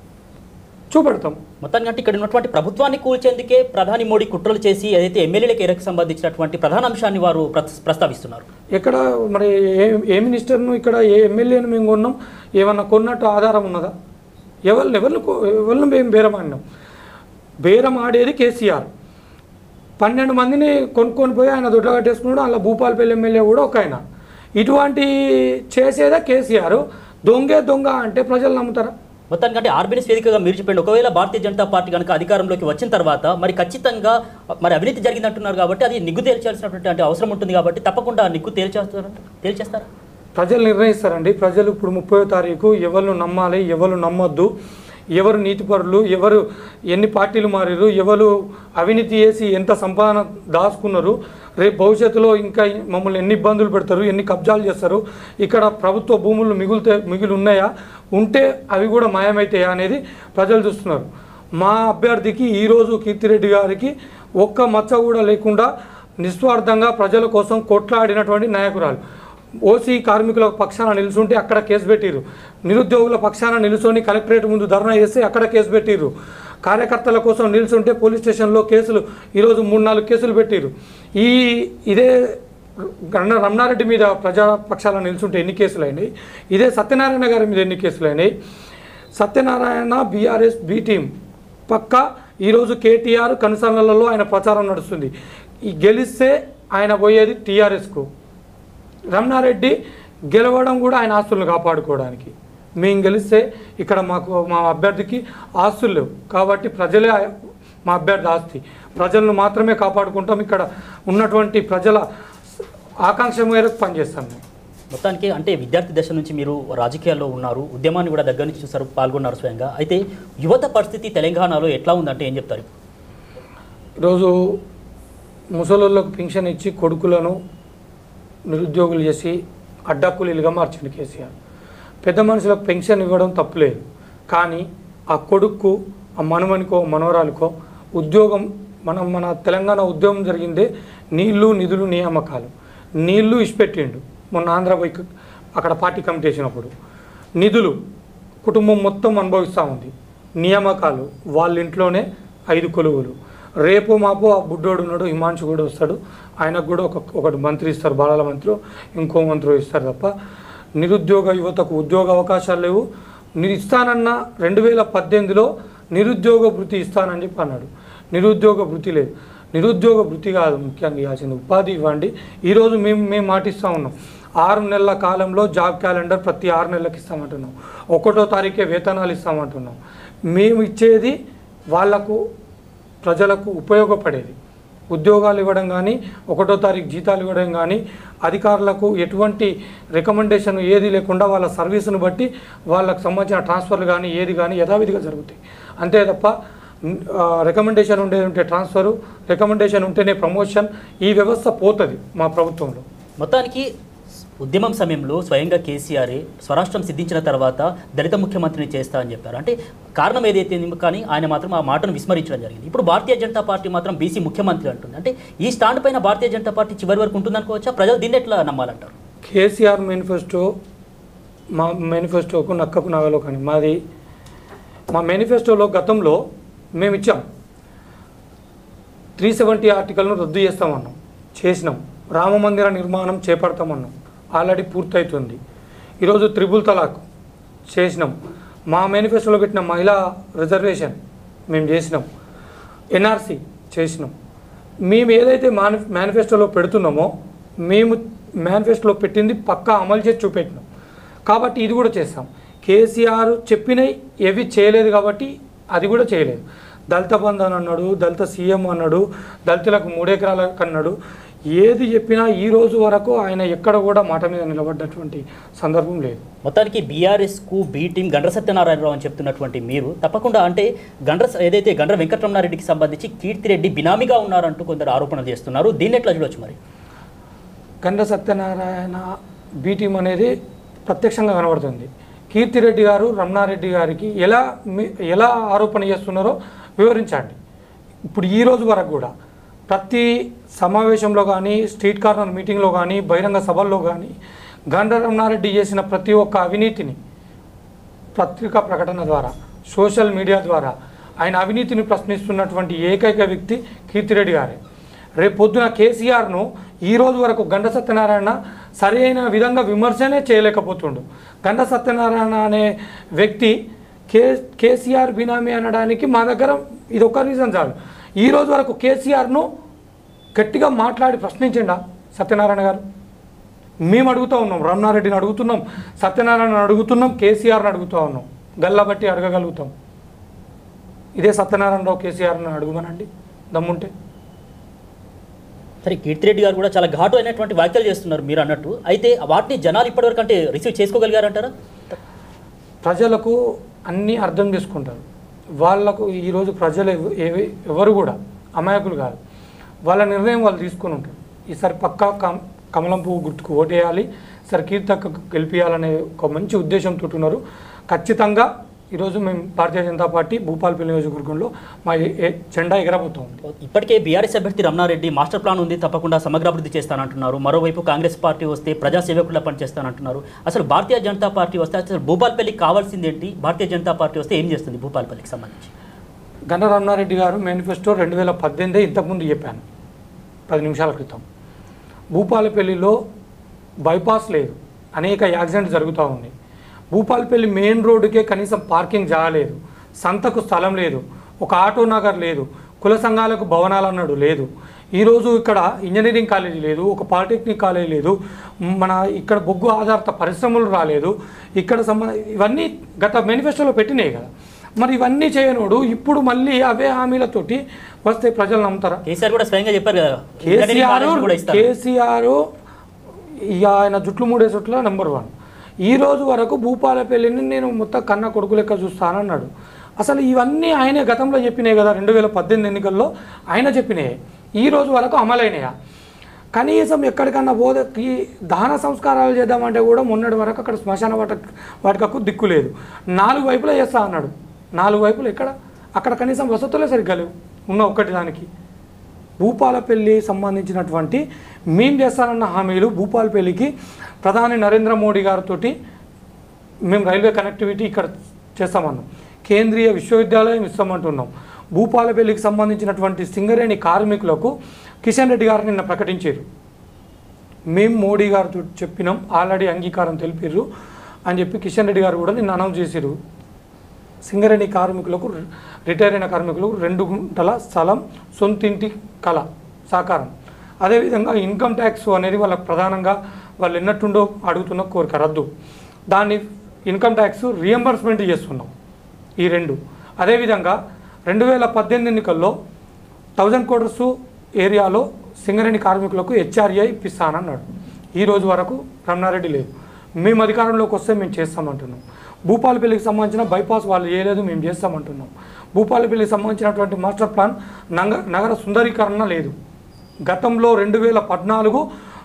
చూపెడతాం మొత్తానికి అంటే ఇక్కడ ఉన్నటువంటి ప్రభుత్వాన్ని కూల్చేందుకే ప్రధాని మోడీ కుట్రలు చేసి ఏదైతే ఎమ్మెల్యేలకు ఎరకు సంబంధించినటువంటి ప్రధాన అంశాన్ని వారు ప్రస్- ప్రస్తావిస్తున్నారు ఎక్కడ మరి ఏ ఏ మినిస్టర్ను ఇక్కడ ఏ ఎమ్మెల్యేను మేము కొన్నాం ఏమన్నా కొన్నట్టు ఆధారం ఉన్నదా ఎవరిని ఎవరిని కొ- ఎవరిని మేము బేరం ఆడినాం బేరం ఆడేది కేసీఆర్ పన్నెండు మందిని కొనుక్కొని పోయి ఆయన దొడ్డ కట్టేసుకున్నాడు అలా భూపాలపల్లి ఎమ్మెల్యే కూడా ఒక ఆయన ఇటువంటి చేసేదే కేసీఆర్ దొంగే దొంగ అంటే ప్రజలు నమ్ముతారా మొత్తానికి అంటే ఆర్బీఎస్ వేదికగా మీరు చెప్పండి ఒకవేళ భారతీయ జనతా పార్టీ కనుక అధికారంలోకి వచ్చిన తర్వాత మరి ఖచ్చితంగా మరి అవినీతి జరిగిందంటున్నారు కాబట్టి అది నిగ్గు తేల్చాల్సినటువంటి అంటే అవసరం ఉంటుంది కాబట్టి తప్పకుండా ఆ నిగ్గు తేల్చేస్తారా తేల్చేస్తారా ప్రజలు నిర్ణయిస్తారండి ప్రజలు ఇప్పుడు ముప్పై తారీఖు ఎవరు నమ్మాలి ఎవరు నమ్మొద్దు ఎవరు నీతిపరులు ఎవరు ఎన్ని పార్టీలు మారారు ఎవరు అవినీతి చేసి ఎంత సంపాదన దాచుకున్నారు రేపు భవిష్యత్తులో ఇంకా మమ్మల్ని ఎన్ని ఇబ్బందులు పెడతారు ఎన్ని కబ్జాలు చేస్తారు ఇక్కడ ప్రభుత్వ భూములు మిగులుతే మిగిలి ఉన్నాయా ఉంటే అవి కూడా మాయమవుతాయా అనేది ప్రజలు చూస్తున్నారు మా అభ్యర్థికి ఈరోజు కీర్తిరెడ్డి గారికి ఒక్క మచ్చ కూడా లేకుండా నిస్వార్థంగా ప్రజల కోసం కొట్లాడినటువంటి నాయకురాలు ఓసీ కార్మికుల పక్షాన నిలుచుంటే అక్కడ కేసు పెట్టిరు నిరుద్యోగుల పక్షాన నిలుచొని కలెక్టరేట్ ముందు ధర్నా చేస్తే అక్కడ కేసు పెట్టిరు కార్యకర్తల కోసం నిలుచుంటే పోలీస్ స్టేషన్లో కేసులు ఈరోజు మూడు నాలుగు కేసులు పెట్టిరు ఈ ఇదే రమణ రమణారెడ్డి మీద ప్రజా పక్షాల నిలుచుంటే ఎన్ని కేసులు అయినాయి ఇదే సత్యనారాయణ గారి మీద ఎన్ని కేసులు అయినాయి సత్యనారాయణ బీఆర్ఎస్ బి టీం పక్క ఈరోజు కేటీఆర్ కనుసరణలలో ఆయన ప్రచారం నడుస్తుంది ఈ గెలిస్తే ఆయన పోయేది టీఆర్ఎస్కు రమణారెడ్డి గెలవడం కూడా ఆయన ఆస్తులను కాపాడుకోవడానికి మేము గెలిస్తే ఇక్కడ మాకు మా అభ్యర్థికి ఆస్తులు లేవు కాబట్టి ప్రజలే ఆ- మా అభ్యర్థి ఆస్తి ప్రజలను మాత్రమే కాపాడుకుంటాం ఇక్కడ ఉన్నటువంటి ప్రజల ఆకాంక్ష మేరకు పనిచేస్తాం మేము మొత్తానికి అంటే విద్యార్థి దశ నుంచి మీరు రాజకీయాల్లో ఉన్నారు ఉద్యమాన్ని కూడా దగ్గర నుంచి చూసారు పాల్గొన్నారు స్వయంగా అయితే యువత పరిస్థితి తెలంగాణలో ఎట్లా ఉందంటే ఏం చెప్తారు ఈరోజు ముసలోళ్ళకు పింఛన్ ఇచ్చి కొడుకులను నిరుద్యోగులు చేసి అడ్డాకూలీలుగా మార్చింది కేసీఆర్ పెద్ద మనుషులకు పెన్షన్ ఇవ్వడం తప్పులేదు కానీ ఆ కొడుక్కు ఆ మనమనికో మనవరాలకో ఉద్యోగం మనం మన తెలంగాణ ఉద్యోగం జరిగిందే నీళ్లు నిధులు నియామకాలు నీళ్లు ఇచ్చిపెట్టిండు మొన్న ఆంధ్ర పోయి అక్కడ పార్టీ కమిటీ వేసినప్పుడు నిధులు కుటుంబం మొత్తం అనుభవిస్తూ ఉంది నియామకాలు వాళ్ళ ఇంట్లోనే ఐదు కొలువులు రేపు మాపు ఆ బుడ్డోడు ఉన్నాడు హిమాంశు కూడా వస్తాడు ఆయనకు కూడా ఒక ఒకటి మంత్రి ఇస్తారు బాలల మంత్రి ఇంకో మంత్రి ఇస్తారు తప్ప నిరుద్యోగ యువతకు ఉద్యోగ అవకాశాలు లేవు నేను ఇస్తానన్న రెండు వేల పద్దెనిమిదిలో నిరుద్యోగ భృతి ఇస్తానని చెప్పి అన్నాడు నిరుద్యోగ భృతి లేదు నిరుద్యోగ భృతి కాదు ముఖ్యంగా ఇవ్వాల్సింది ఉపాధి ఇవ్వండి ఈరోజు మేము మేము మాటిస్తూ ఉన్నాం ఆరు నెలల కాలంలో జాబ్ క్యాలెండర్ ప్రతి ఆరు నెలలకు ఇస్తామంటున్నాం ఒకటో తారీఖే వేతనాలు ఇస్తామంటున్నాం మేము ఇచ్చేది వాళ్లకు ప్రజలకు ఉపయోగపడేది ఉద్యోగాలు ఇవ్వడం కానీ ఒకటో తారీఖు జీతాలు ఇవ్వడం కానీ అధికారులకు ఎటువంటి రికమెండేషన్ ఏది లేకుండా వాళ్ళ సర్వీసును బట్టి వాళ్ళకు సంబంధించిన ట్రాన్స్ఫర్లు కానీ ఏది కానీ యథావిధిగా జరుగుతాయి అంతే తప్ప రికమెండేషన్ ఉండేది ఉంటే ట్రాన్స్ఫరు రికమెండేషన్ ఉంటేనే ప్రమోషన్ ఈ వ్యవస్థ పోతుంది మా ప్రభుత్వంలో మొత్తానికి ఉద్యమం సమయంలో స్వయంగా కేసీఆర్ స్వరాష్ట్రం సిద్ధించిన తర్వాత దళిత ముఖ్యమంత్రిని చేస్తా అని చెప్పారు అంటే కారణం ఏదైతే ఉందో కానీ ఆయన మాత్రం ఆ మాటను విస్మరించడం జరిగింది ఇప్పుడు భారతీయ జనతా పార్టీ మాత్రం బీసీ ముఖ్యమంత్రి అంటుంది అంటే ఈ స్టాండ్ పైన భారతీయ జనతా పార్టీ చివరి వరకు ఉంటుందనుకోవచ్చా ప్రజలు దీన్ని ఎట్లా నమ్మాలంటారు కేసీఆర్ మేనిఫెస్టో మా మేనిఫెస్టోకు నక్కకు నగలో కానీ మాది మా మేనిఫెస్టోలో గతంలో మేము ఇచ్చాం త్రీ సెవెంటీ ఆర్టికల్ను రద్దు చేస్తామన్నాం చేసినాం రామ మందిర నిర్మాణం చేపడతామన్నాం ఆల్రెడీ పూర్తవుతుంది ఈరోజు త్రిబుల్ తలాక్ చేసినాం మా మేనిఫెస్టోలో పెట్టిన మహిళా రిజర్వేషన్ మేము చేసినాం ఎన్ఆర్సి చేసినాం మేము ఏదైతే మాని మేనిఫెస్టోలో పెడుతున్నామో మేము మేనిఫెస్టోలో పెట్టింది పక్కా అమలు చేసి చూపెట్టినాం కాబట్టి ఇది కూడా చేస్తాం కేసీఆర్ చెప్పినవి ఏవి చేయలేదు కాబట్టి అది కూడా చేయలేదు దళిత బంధు అని అన్నాడు దళిత సీఎం అన్నాడు దళితులకు మూడెకరాలకు అన్నాడు ఏది చెప్పినా ఈ రోజు వరకు ఆయన ఎక్కడ కూడా మాట మీద నిలబడ్డటువంటి సందర్భం లేదు మొత్తానికి బీఆర్ఎస్కు బీ టీం గండ్ర సత్యనారాయణరావు అని చెప్తున్నటువంటి మీరు తప్పకుండా అంటే గండ్ర ఏదైతే గండ్ర వెంకటరమణారెడ్డికి సంబంధించి కీర్తిరెడ్డి బినామీగా ఉన్నారంటూ కొందరు ఆరోపణలు చేస్తున్నారు దీన్ని ఎట్లా చూడొచ్చు మరి గండ సత్యనారాయణ బీ టీం అనేది ప్రత్యక్షంగా కనబడుతుంది కీర్తిరెడ్డి గారు రమణారెడ్డి గారికి ఎలా మీ- ఎలా ఆరోపణ చేస్తున్నారో వివరించండి ఇప్పుడు ఈ రోజు వరకు కూడా ప్రతి సమావేశంలో కానీ స్ట్రీట్ కార్నర్ మీటింగ్లో కానీ బహిరంగ సభల్లో కానీ గండ్ర రమణారెడ్డి చేసిన ప్రతి ఒక్క అవినీతిని పత్రికా ప్రకటన ద్వారా సోషల్ మీడియా ద్వారా ఆయన అవినీతిని ప్రశ్నిస్తున్నటువంటి ఏకైక వ్యక్తి కీర్తిరెడ్డి గారే రేపు పొద్దున కేసీఆర్ను ఈ రోజు వరకు గండ సత్యనారాయణ సరైన విధంగా విమర్శనే చేయలేకపోతుండు గండ సత్యనారాయణ అనే వ్యక్తి కే కేసీఆర్ బినామీ అనడానికి మా దగ్గర ఇది ఒక రీజన్ చాలు ఈ రోజు వరకు కేసీఆర్ను గట్టిగా మాట్లాడి ప్రశ్నించిండా సత్యనారాయణ గారు మేము అడుగుతూ ఉన్నాం రమణారెడ్డిని అడుగుతున్నాం సత్యనారాయణ అడుగుతున్నాం కేసీఆర్ని అడుగుతూ ఉన్నాం గల్లా బట్టి అడగగలుగుతాం ఇదే సత్యనారాయణరావు కేసీఆర్ని అడుగుమనండి దమ్ముంటే సరే కీర్తిరెడ్డి గారు కూడా చాలా ఘాటు అయినటువంటి వ్యాఖ్యలు చేస్తున్నారు మీరు అన్నట్టు అయితే వాటిని జనాలు ఇప్పటివరకు అంటే రిసీవ్ చేసుకోగలిగారంటారా ప్రజలకు అన్నీ అర్థం చేసుకుంటారు వాళ్ళకు ఈరోజు ప్రజలు ఎవ- ఏవి ఎవరు కూడా అమాయకులు కాదు వాళ్ళ నిర్ణయం వాళ్ళు తీసుకొని ఉంటారు ఈసారి పక్కా కం కమలం పువ్వు గుర్తుకు ఓటేయాలి సరే కీర్తక్క గెలిపించాలనే ఒక మంచి ఉద్దేశంతో ఉన్నారు ఖచ్చితంగా ఈరోజు మేము భారతీయ జనతా పార్టీ భూపాలపల్లి నియోజకవర్గంలో మా ఏ- ఏ- జెండా ఎగరబోతూ ఉంది ఇప్పటికే బీఆర్ఎస్ అభ్యర్థి రమణారెడ్డి మాస్టర్ ప్లాన్ ఉంది తప్పకుండా సమగ్రాభివృద్ధి చేస్తానంటున్నారు మరోవైపు కాంగ్రెస్ పార్టీ వస్తే ప్రజాసేవకులా పనిచేస్తానంటున్నారు అసలు భారతీయ జనతా పార్టీ వస్తే అసలు భూపాలపల్లికి కావాల్సింది ఏంటి భారతీయ జనతా పార్టీ వస్తే ఏం చేస్తుంది భూపాలపల్లికి సంబంధించి గంట రమణారెడ్డి గారు మేనిఫెస్టో రెండు వేల పద్దెనిమిది ఇంతకుముందు చెప్పాను పది నిమిషాల క్రితం భూపాలపల్లిలో బైపాస్ లేదు అనేక యాక్సిడెంట్ జరుగుతూ ఉన్నాయి భూపాలపల్లి మెయిన్ రోడ్డుకే కనీసం పార్కింగ్ జాగలేదు సంతకు స్థలం లేదు ఒక ఆటో నగర్ లేదు కుల సంఘాలకు భవనాలు అన్నాడు లేదు ఈరోజు ఇక్కడ ఇంజనీరింగ్ కాలేజీ లేదు ఒక పాలిటెక్నిక్ కాలేజీ లేదు మన ఇక్కడ బొగ్గు ఆధారిత పరిశ్రమలు రాలేదు ఇక్కడ సంబంధ ఇవన్నీ గత మేనిఫెస్టోలో పెట్టినాయి కదా మరి ఇవన్నీ చేయనోడు ఇప్పుడు మళ్ళీ అవే హామీలతోటి వస్తే ప్రజలు నమ్ముతారా కేసీఆర్ కూడా స్వయంగా చెప్పారు కదా ఇంజనీరింగ్ కేసీఆర్ కాలేజీలు కూడా ఇస్తారు కేసీఆర్ ఇక ఆయన జుట్లు మూడే జుట్ల నెంబర్ వన్ ఈ రోజు వరకు భూపాలపల్లిని నేను మొత్తం కన్న కొడుకు లెక్క చూస్తానన్నాడు అసలు ఇవన్నీ ఆయనే గతంలో చెప్పినాయి కదా రెండు వేల పద్దెనిమిది ఎన్నికల్లో ఆయన చెప్పినాయి ఈ రోజు వరకు అమలైనయా కనీసం ఎక్కడికన్నా పోదకి దహన సంస్కారాలు చేద్దామంటే కూడా మొన్నటి వరకు అక్కడ శ్మశాన వాట వాటికకు దిక్కు లేదు నాలుగు వైపులా చేస్తా అన్నాడు నాలుగు వైపులు ఎక్కడ అక్కడ కనీసం వసతులే సరిగ్గా లేవు ఉన్న ఒక్కటి దానికి భూపాలపల్లి సంబంధించినటువంటి మేం చేస్తానన్న హామీలు భూపాలపల్లికి ప్రధాని నరేంద్ర మోడీ గారితో మేము రైల్వే కనెక్టివిటీ ఇక్కడ చేస్తామన్నాం కేంద్రీయ విశ్వవిద్యాలయం ఇస్తామంటున్నాం భూపాలపల్లికి సంబంధించినటువంటి సింగరేణి కార్మికులకు కిషన్ రెడ్డి గారు నిన్న ప్రకటించారు మేము మోడీ గారితో చెప్పినాం ఆల్రెడీ అంగీకారం తెలిపారు అని చెప్పి కిషన్ రెడ్డి గారు కూడా నిన్న అనౌన్స్ చేశారు సింగరేణి కార్మికులకు రిటైర్ అయిన కార్మికులకు రెండు గుంటల స్థలం సొంతింటి కళ సాకారం అదేవిధంగా ఇన్కమ్ ట్యాక్స్ అనేది వాళ్ళకి ప్రధానంగా వాళ్ళు ఎన్నట్టుండో అడుగుతున్న కోరిక రద్దు దాన్ని ఇన్కమ్ ట్యాక్స్ రియంబర్స్మెంట్ చేస్తున్నాం ఈ రెండు అదేవిధంగా రెండు వేల పద్దెనిమిది ఎన్నికల్లో థౌజండ్ కోటర్స్ ఏరియాలో సింగరేణి కార్మికులకు హెచ్ఆర్ఏ ఇప్పిస్తానన్నాడు ఈ రోజు వరకు రమణారెడ్డి లేదు మేము అధికారంలోకి వస్తే మేము చేస్తామంటున్నాం భూపాలపల్లికి సంబంధించిన బైపాస్ వాళ్ళు చేయలేదు మేము చేస్తామంటున్నాం భూపాలపల్లికి సంబంధించినటువంటి మాస్టర్ ప్లాన్ నగ నగర సుందరీకరణ లేదు గతంలో రెండు వేల పద్నాలుగు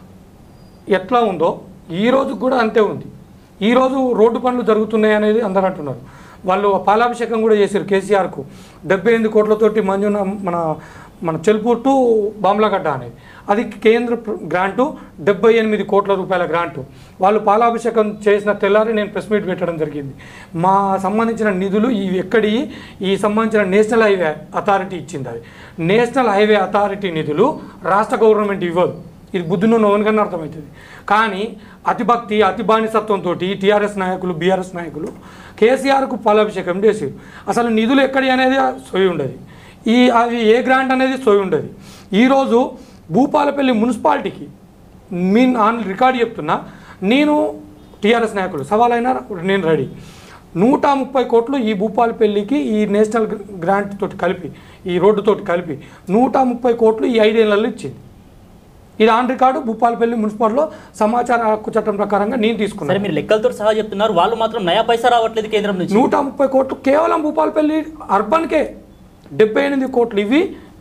ఎట్లా ఉందో ఈ రోజు కూడా అంతే ఉంది ఈ రోజు రోడ్డు పనులు జరుగుతున్నాయి అనేది అందరూ అంటున్నారు వాళ్ళు పాలాభిషేకం కూడా చేశారు కేసీఆర్కు డెబ్బై ఎనిమిది కోట్లతోటి మంజున మన మన చెల్పూర్ టు బామ్లగడ్డ అనేది అది కేంద్ర ప్ర- గ్రాంటు డెబ్బై ఎనిమిది కోట్ల రూపాయల గ్రాంటు వాళ్ళు పాలాభిషేకం చేసిన తెల్లారి నేను ప్రెస్ మీట్ పెట్టడం జరిగింది మా సంబంధించిన నిధులు ఇవి ఎక్కడి ఈ సంబంధించిన నేషనల్ హైవే అథారిటీ ఇచ్చింది అది నేషనల్ హైవే అథారిటీ నిధులు రాష్ట్ర గవర్నమెంట్ ఇవ్వదు ఇది బుద్ధును నోనుగానే అర్థమవుతుంది కానీ అతిభక్తి అతి బానిసత్వంతో టీఆర్ఎస్ నాయకులు బీఆర్ఎస్ నాయకులు కేసీఆర్కు పాలాభిషేకం చేసారు అసలు నిధులు ఎక్కడి అనేది సోయి ఉండదు ఈ అవి ఏ గ్రాంట్ అనేది సోయి ఉండదు ఈరోజు భూపాలపల్లి మున్సిపాలిటీకి మీ ఆన్ రికార్డు చెప్తున్నా నేను టీఆర్ఎస్ నాయకులు సవాలైనా నేను రెడీ నూట ముప్పై కోట్లు ఈ భూపాలపల్లికి ఈ నేషనల్ గ్రాంట్ తోటి కలిపి ఈ రోడ్డు తోటి కలిపి నూట ముప్పై కోట్లు ఈ ఐదేళ్లలో ఇచ్చింది ఇది ఆన్ రికార్డు భూపాలపల్లి మున్సిపాలిటీలో సమాచార హక్కు చట్టం ప్రకారంగా నేను సరే తీసుకున్నాను మీరు లెక్కలతో సహా చెప్తున్నారు వాళ్ళు మాత్రం నయా పైసా రావట్లేదు కేంద్రం నుంచి నూట ముప్పై కోట్లు కేవలం భూపాలపల్లి అర్బన్కే డెబ్బై ఎనిమిది కోట్లు ఇవి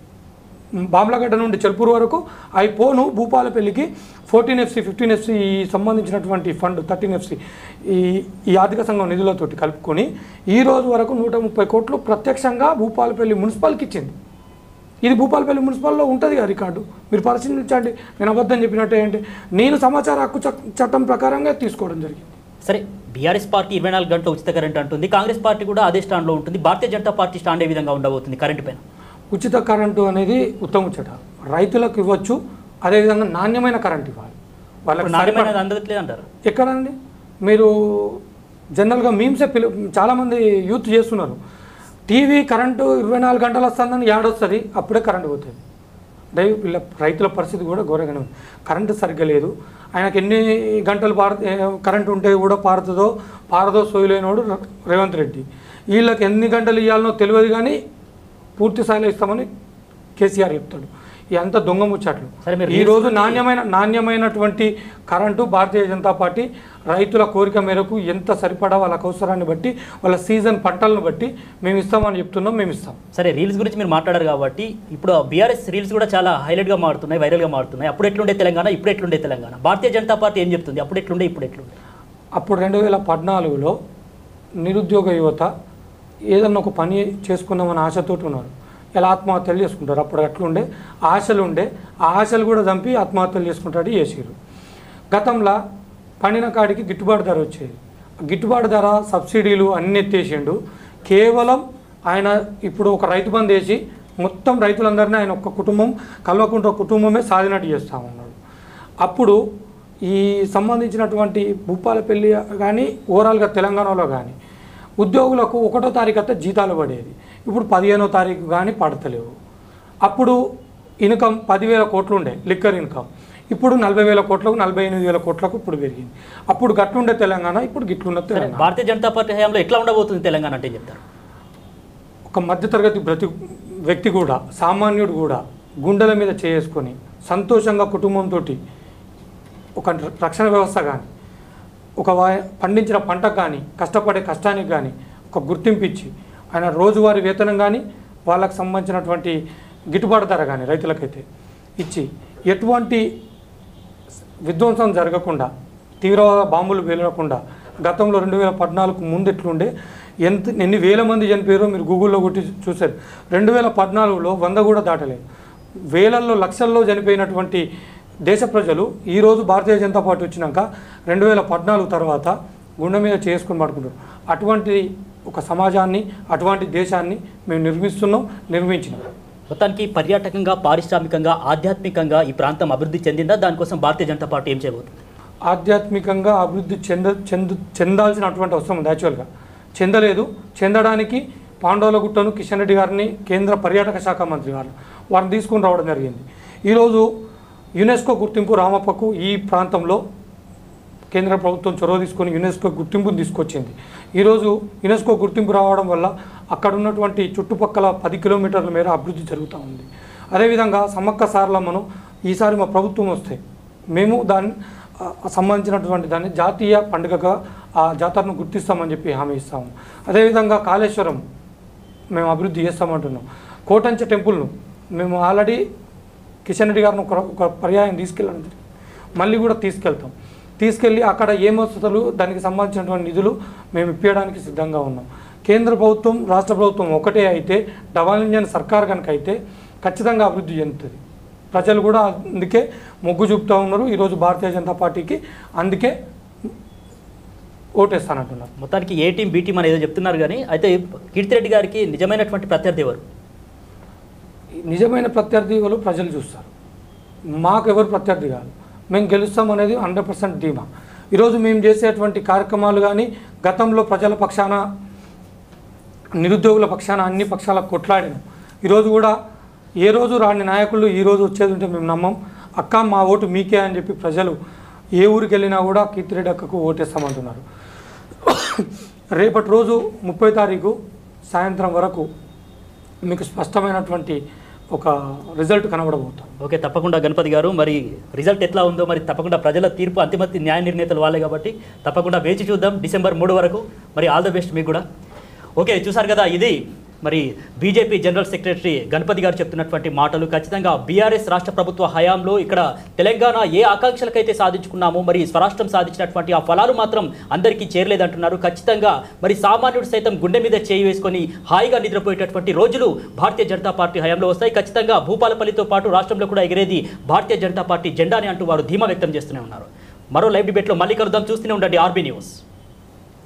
బామ్లగడ్డ నుండి చెల్పూరు వరకు అవి పోను భూపాలపల్లికి ఫోర్టీన్ ఎఫ్సి ఫిఫ్టీన్ ఎఫ్సి ఈ సంబంధించినటువంటి ఫండ్ థర్టీన్ ఎఫ్సి ఈ ఈ ఆర్థిక సంఘం నిధులతోటి కలుపుకొని ఈ రోజు వరకు నూట ముప్పై కోట్లు ప్రత్యక్షంగా భూపాలపల్లి మున్సిపల్కి ఇచ్చింది ఇది భూపాలపల్లి మున్సిపల్లో ఉంటుంది కదా రికార్డు మీరు పరిశీలించండి నేను అబద్ధం చెప్పినట్టు ఏంటి నేను సమాచార హక్కు చట్- చట్టం ప్రకారంగా తీసుకోవడం జరిగింది సరే బీఆర్ఎస్ పార్టీ ఇరవై నాలుగు గంటల ఉచిత కరెంట్ అంటుంది కాంగ్రెస్ పార్టీ కూడా అదే స్టాండ్లో ఉంటుంది భారతీయ జనతా పార్టీ స్టాండ్ ఏ విధంగా ఉండబోతుంది కరెంట్ పైన ఉచిత కరెంటు అనేది ఉత్తముచ్చట రైతులకు ఇవ్వచ్చు అదేవిధంగా నాణ్యమైన కరెంట్ ఇవ్వాలి వాళ్ళకి ఇప్పుడు నాణ్యమైన సరిపడ- అందట్లేదు అంటారు ఎక్కడండి మీరు జనరల్గా మీమ్సే పిలు చాలామంది యూత్ చేస్తున్నారు టీవీ కరెంటు ఇరవై నాలుగు గంటలు వస్తుందని ఏడొస్తుంది అప్పుడే కరెంటు పోతుంది దై వీళ్ళ రైతుల పరిస్థితి కూడా ఘోరంగానే ఉంది కరెంటు సరిగ్గా లేదు ఆయనకి ఎన్ని గంటలు పార కరెంటు ఉంటే కూడా పారుతుందో పారదో సోయలేనోడు ర- రేవంత్ రెడ్డి వీళ్ళకి ఎన్ని గంటలు ఇవ్వాలనో తెలియదు కానీ పూర్తి స్థాయిలో ఇస్తామని కేసీఆర్ చెప్తాడు ఇదంతా దొంగ ముచ్చట్లు సరే మీరు ఈ రోజు నాణ్యమైన నాణ్యమైనటువంటి కరెంటు భారతీయ జనతా పార్టీ రైతుల కోరిక మేరకు ఎంత సరిపడా వాళ్ళ అవసరాన్ని బట్టి వాళ్ళ సీజన్ పంటలను బట్టి మేము ఇస్తామని చెప్తున్నాం మేము ఇస్తాం సరే రీల్స్ గురించి మీరు మాట్లాడారు కాబట్టి ఇప్పుడు బీఆర్ఎస్ రీల్స్ కూడా చాలా హైలైట్గా మారుతున్నాయి వైరల్గా మారుతున్నాయి అప్పుడు ఎట్లుండే తెలంగాణ ఇప్పుడు ఎట్లుండే తెలంగాణ భారతీయ జనతా పార్టీ ఏం చెప్తుంది అప్పుడు ఎట్లుండే ఇప్పుడు ఎట్లుండే అప్పుడు రెండు వేల పద్నాలుగులో నిరుద్యోగ యువత ఏదన్నా ఒక పని చేసుకుందామని ఆశతోటి ఉన్నారు ఇలా ఆత్మహత్యలు చేసుకుంటారు అప్పుడు అట్లుండే ఆశలు ఉండే ఆ ఆశలు కూడా చంపి ఆత్మహత్యలు చేసుకుంటాడు చేసిరు గతంలో పండిన కాడికి గిట్టుబాటు ధర వచ్చేది గిట్టుబాటు ధర సబ్సిడీలు అన్ని ఎత్తేసిండు కేవలం ఆయన ఇప్పుడు ఒక రైతు బంద్ వేసి మొత్తం రైతులందరినీ ఆయన ఒక్క కుటుంబం కల్వకుంట కుటుంబమే సాధినట్టు చేస్తా ఉన్నాడు అప్పుడు ఈ సంబంధించినటువంటి భూపాలపల్లి కానీ ఓవరాల్గా తెలంగాణలో కానీ ఉద్యోగులకు ఒకటో తారీఖు అయితే జీతాలు పడేది ఇప్పుడు పదిహేనో తారీఖు కానీ పడతలేవు అప్పుడు ఇన్కమ్ పదివేల కోట్లు ఉండే లిక్కర్ ఇన్కమ్ ఇప్పుడు నలభై వేల కోట్లకు నలభై ఎనిమిది వేల కోట్లకు ఇప్పుడు పెరిగింది అప్పుడు గట్లుండే తెలంగాణ ఇప్పుడు గిట్లున్న సరే తెలంగాణ భారతీయ జనతా పార్టీ హయాంలో ఎట్లా ఉండబోతుంది తెలంగాణ అంటే ఏం చెప్తారు ఒక మధ్యతరగతి బ్రతి వ్యక్తి కూడా సామాన్యుడు కూడా గుండెల మీద చేసుకొని సంతోషంగా కుటుంబంతో ఒక రక్షణ వ్యవస్థ కానీ ఒక వా- పండించిన పంటకు కానీ కష్టపడే కష్టానికి కానీ ఒక గుర్తింపు ఇచ్చి ఆయన రోజువారీ వేతనం కానీ వాళ్ళకు సంబంధించినటువంటి గిట్టుబాటు ధర కానీ రైతులకైతే ఇచ్చి ఎటువంటి విధ్వంసం జరగకుండా తీవ్రవాద బాంబులు పేలకుండా గతంలో రెండు వేల పద్నాలుగు ముందు ఎట్లుండే ఎంత ఎన్ని వేల మంది చనిపోయారో మీరు గూగుల్లో కొట్టి చూశారు రెండు వేల పద్నాలుగులో వంద కూడా దాటలేదు వేలల్లో లక్షల్లో చనిపోయినటువంటి దేశ ప్రజలు ఈరోజు భారతీయ జనతా పార్టీ వచ్చినాక రెండు వేల పద్నాలుగు తర్వాత గుండె మీద చేసుకొని పడుకుంటారు అటువంటి ఒక సమాజాన్ని అటువంటి దేశాన్ని మేము నిర్మిస్తున్నాం నిర్మించినాం మొత్తానికి పర్యాటకంగా పారిశ్రామికంగా ఆధ్యాత్మికంగా ఈ ప్రాంతం అభివృద్ధి చెందిందా దానికోసం భారతీయ జనతా పార్టీ ఏం చేయబోతుంది ఆధ్యాత్మికంగా అభివృద్ధి చెంద చెందు చెందాల్సినటువంటి అవసరం ఉంది యాక్చువల్గా చెందలేదు చెందడానికి పాండవుల గుట్టను కిషన్ రెడ్డి గారిని కేంద్ర పర్యాటక శాఖ మంత్రి గారు వారిని తీసుకొని రావడం జరిగింది ఈరోజు యునెస్కో గుర్తింపు రామప్పకు ఈ ప్రాంతంలో కేంద్ర ప్రభుత్వం చొరవ తీసుకొని యునెస్కో గుర్తింపును తీసుకొచ్చింది ఈరోజు యునెస్కో గుర్తింపు రావడం వల్ల అక్కడ ఉన్నటువంటి చుట్టుపక్కల పది కిలోమీటర్ల మేర అభివృద్ధి జరుగుతూ ఉంది అదేవిధంగా సమ్మక్క సారలమ్మను ఈసారి మా ప్రభుత్వం వస్తే మేము దాన్ని ఆ, సంబంధించినటువంటి దాన్ని జాతీయ పండుగగా ఆ జాతరను గుర్తిస్తామని చెప్పి హామీ ఇస్తాము అదేవిధంగా కాళేశ్వరం మేము అభివృద్ధి చేస్తామంటున్నాం కోటంచ టెంపుల్ను మేము ఆల్రెడీ కిషన్ రెడ్డి గారిని ఒక ఒక పర్యాయం తీసుకెళ్ళడం జరిగింది మళ్ళీ కూడా తీసుకెళ్తాం తీసుకెళ్ళి అక్కడ ఏం వసతులు దానికి సంబంధించినటువంటి నిధులు మేము ఇప్పించడానికి సిద్ధంగా ఉన్నాం కేంద్ర ప్రభుత్వం రాష్ట్ర ప్రభుత్వం ఒకటే అయితే డబల్ ఇంజన్ సర్కార్ కనుక అయితే ఖచ్చితంగా అభివృద్ధి చెందుతుంది ప్రజలు కూడా అందుకే మొగ్గు చూపుతూ ఉన్నారు ఈరోజు భారతీయ జనతా పార్టీకి అందుకే ఓటేస్తానంటున్నారు మొత్తానికి ఏ టీం బి టీం అని ఏదో చెప్తున్నారు కానీ అయితే కీర్తిరెడ్డి గారికి నిజమైనటువంటి ప్రత్యర్థి ఎవరు నిజమైన ప్రత్యర్థి వాళ్ళు ప్రజలు చూస్తారు మాకు ఎవరు ప్రత్యర్థి కాదు మేము గెలుస్తాం అనేది హండ్రెడ్ పర్సెంట్ ధీమా ఈరోజు మేము చేసేటువంటి కార్యక్రమాలు కానీ గతంలో ప్రజల పక్షాన నిరుద్యోగుల పక్షాన అన్ని పక్షాలకు కొట్లాడినాం ఈరోజు కూడా ఏ రోజు రాని నాయకులు ఈ రోజు వచ్చేది ఉంటే మేము నమ్మం అక్క మా ఓటు మీకే అని చెప్పి ప్రజలు ఏ ఊరికి వెళ్ళినా కూడా కీర్తిరెడ్డి అక్కకు ఓటేస్తామంటున్నారు రేపటి రోజు ముప్పై తారీఖు సాయంత్రం వరకు మీకు స్పష్టమైనటువంటి ఒక రిజల్ట్ కనబడబోతాం ఓకే తప్పకుండా గణపతి గారు మరి రిజల్ట్ ఎట్లా ఉందో మరి తప్పకుండా ప్రజల తీర్పు అంతిమ న్యాయ నిర్ణేతలు వాళ్ళే కాబట్టి తప్పకుండా వేచి చూద్దాం డిసెంబర్ మూడు వరకు మరి ఆల్ ద బెస్ట్ మీకు కూడా ఓకే చూసారు కదా ఇది మరి బీజేపీ జనరల్ సెక్రటరీ గణపతి గారు చెప్తున్నటువంటి మాటలు ఖచ్చితంగా బీఆర్ఎస్ రాష్ట్ర ప్రభుత్వ హయాంలో ఇక్కడ తెలంగాణ ఏ ఆకాంక్షలకైతే సాధించుకున్నామో మరి స్వరాష్ట్రం సాధించినటువంటి ఆ ఫలాలు మాత్రం అందరికీ చేరలేదంటున్నారు ఖచ్చితంగా మరి సామాన్యుడు సైతం గుండె మీద చేయి వేసుకొని హాయిగా నిద్రపోయేటటువంటి రోజులు భారతీయ జనతా పార్టీ హయాంలో వస్తాయి ఖచ్చితంగా భూపాలపల్లితో పాటు రాష్ట్రంలో కూడా ఎగిరేది భారతీయ జనతా పార్టీ జెండాని అంటూ వారు ధీమా వ్యక్తం చేస్తూనే ఉన్నారు మరో లైవ్ డిబేట్లో మళ్ళీ కలుద్దాం చూస్తూనే ఉండండి ఆర్బీ న్యూస్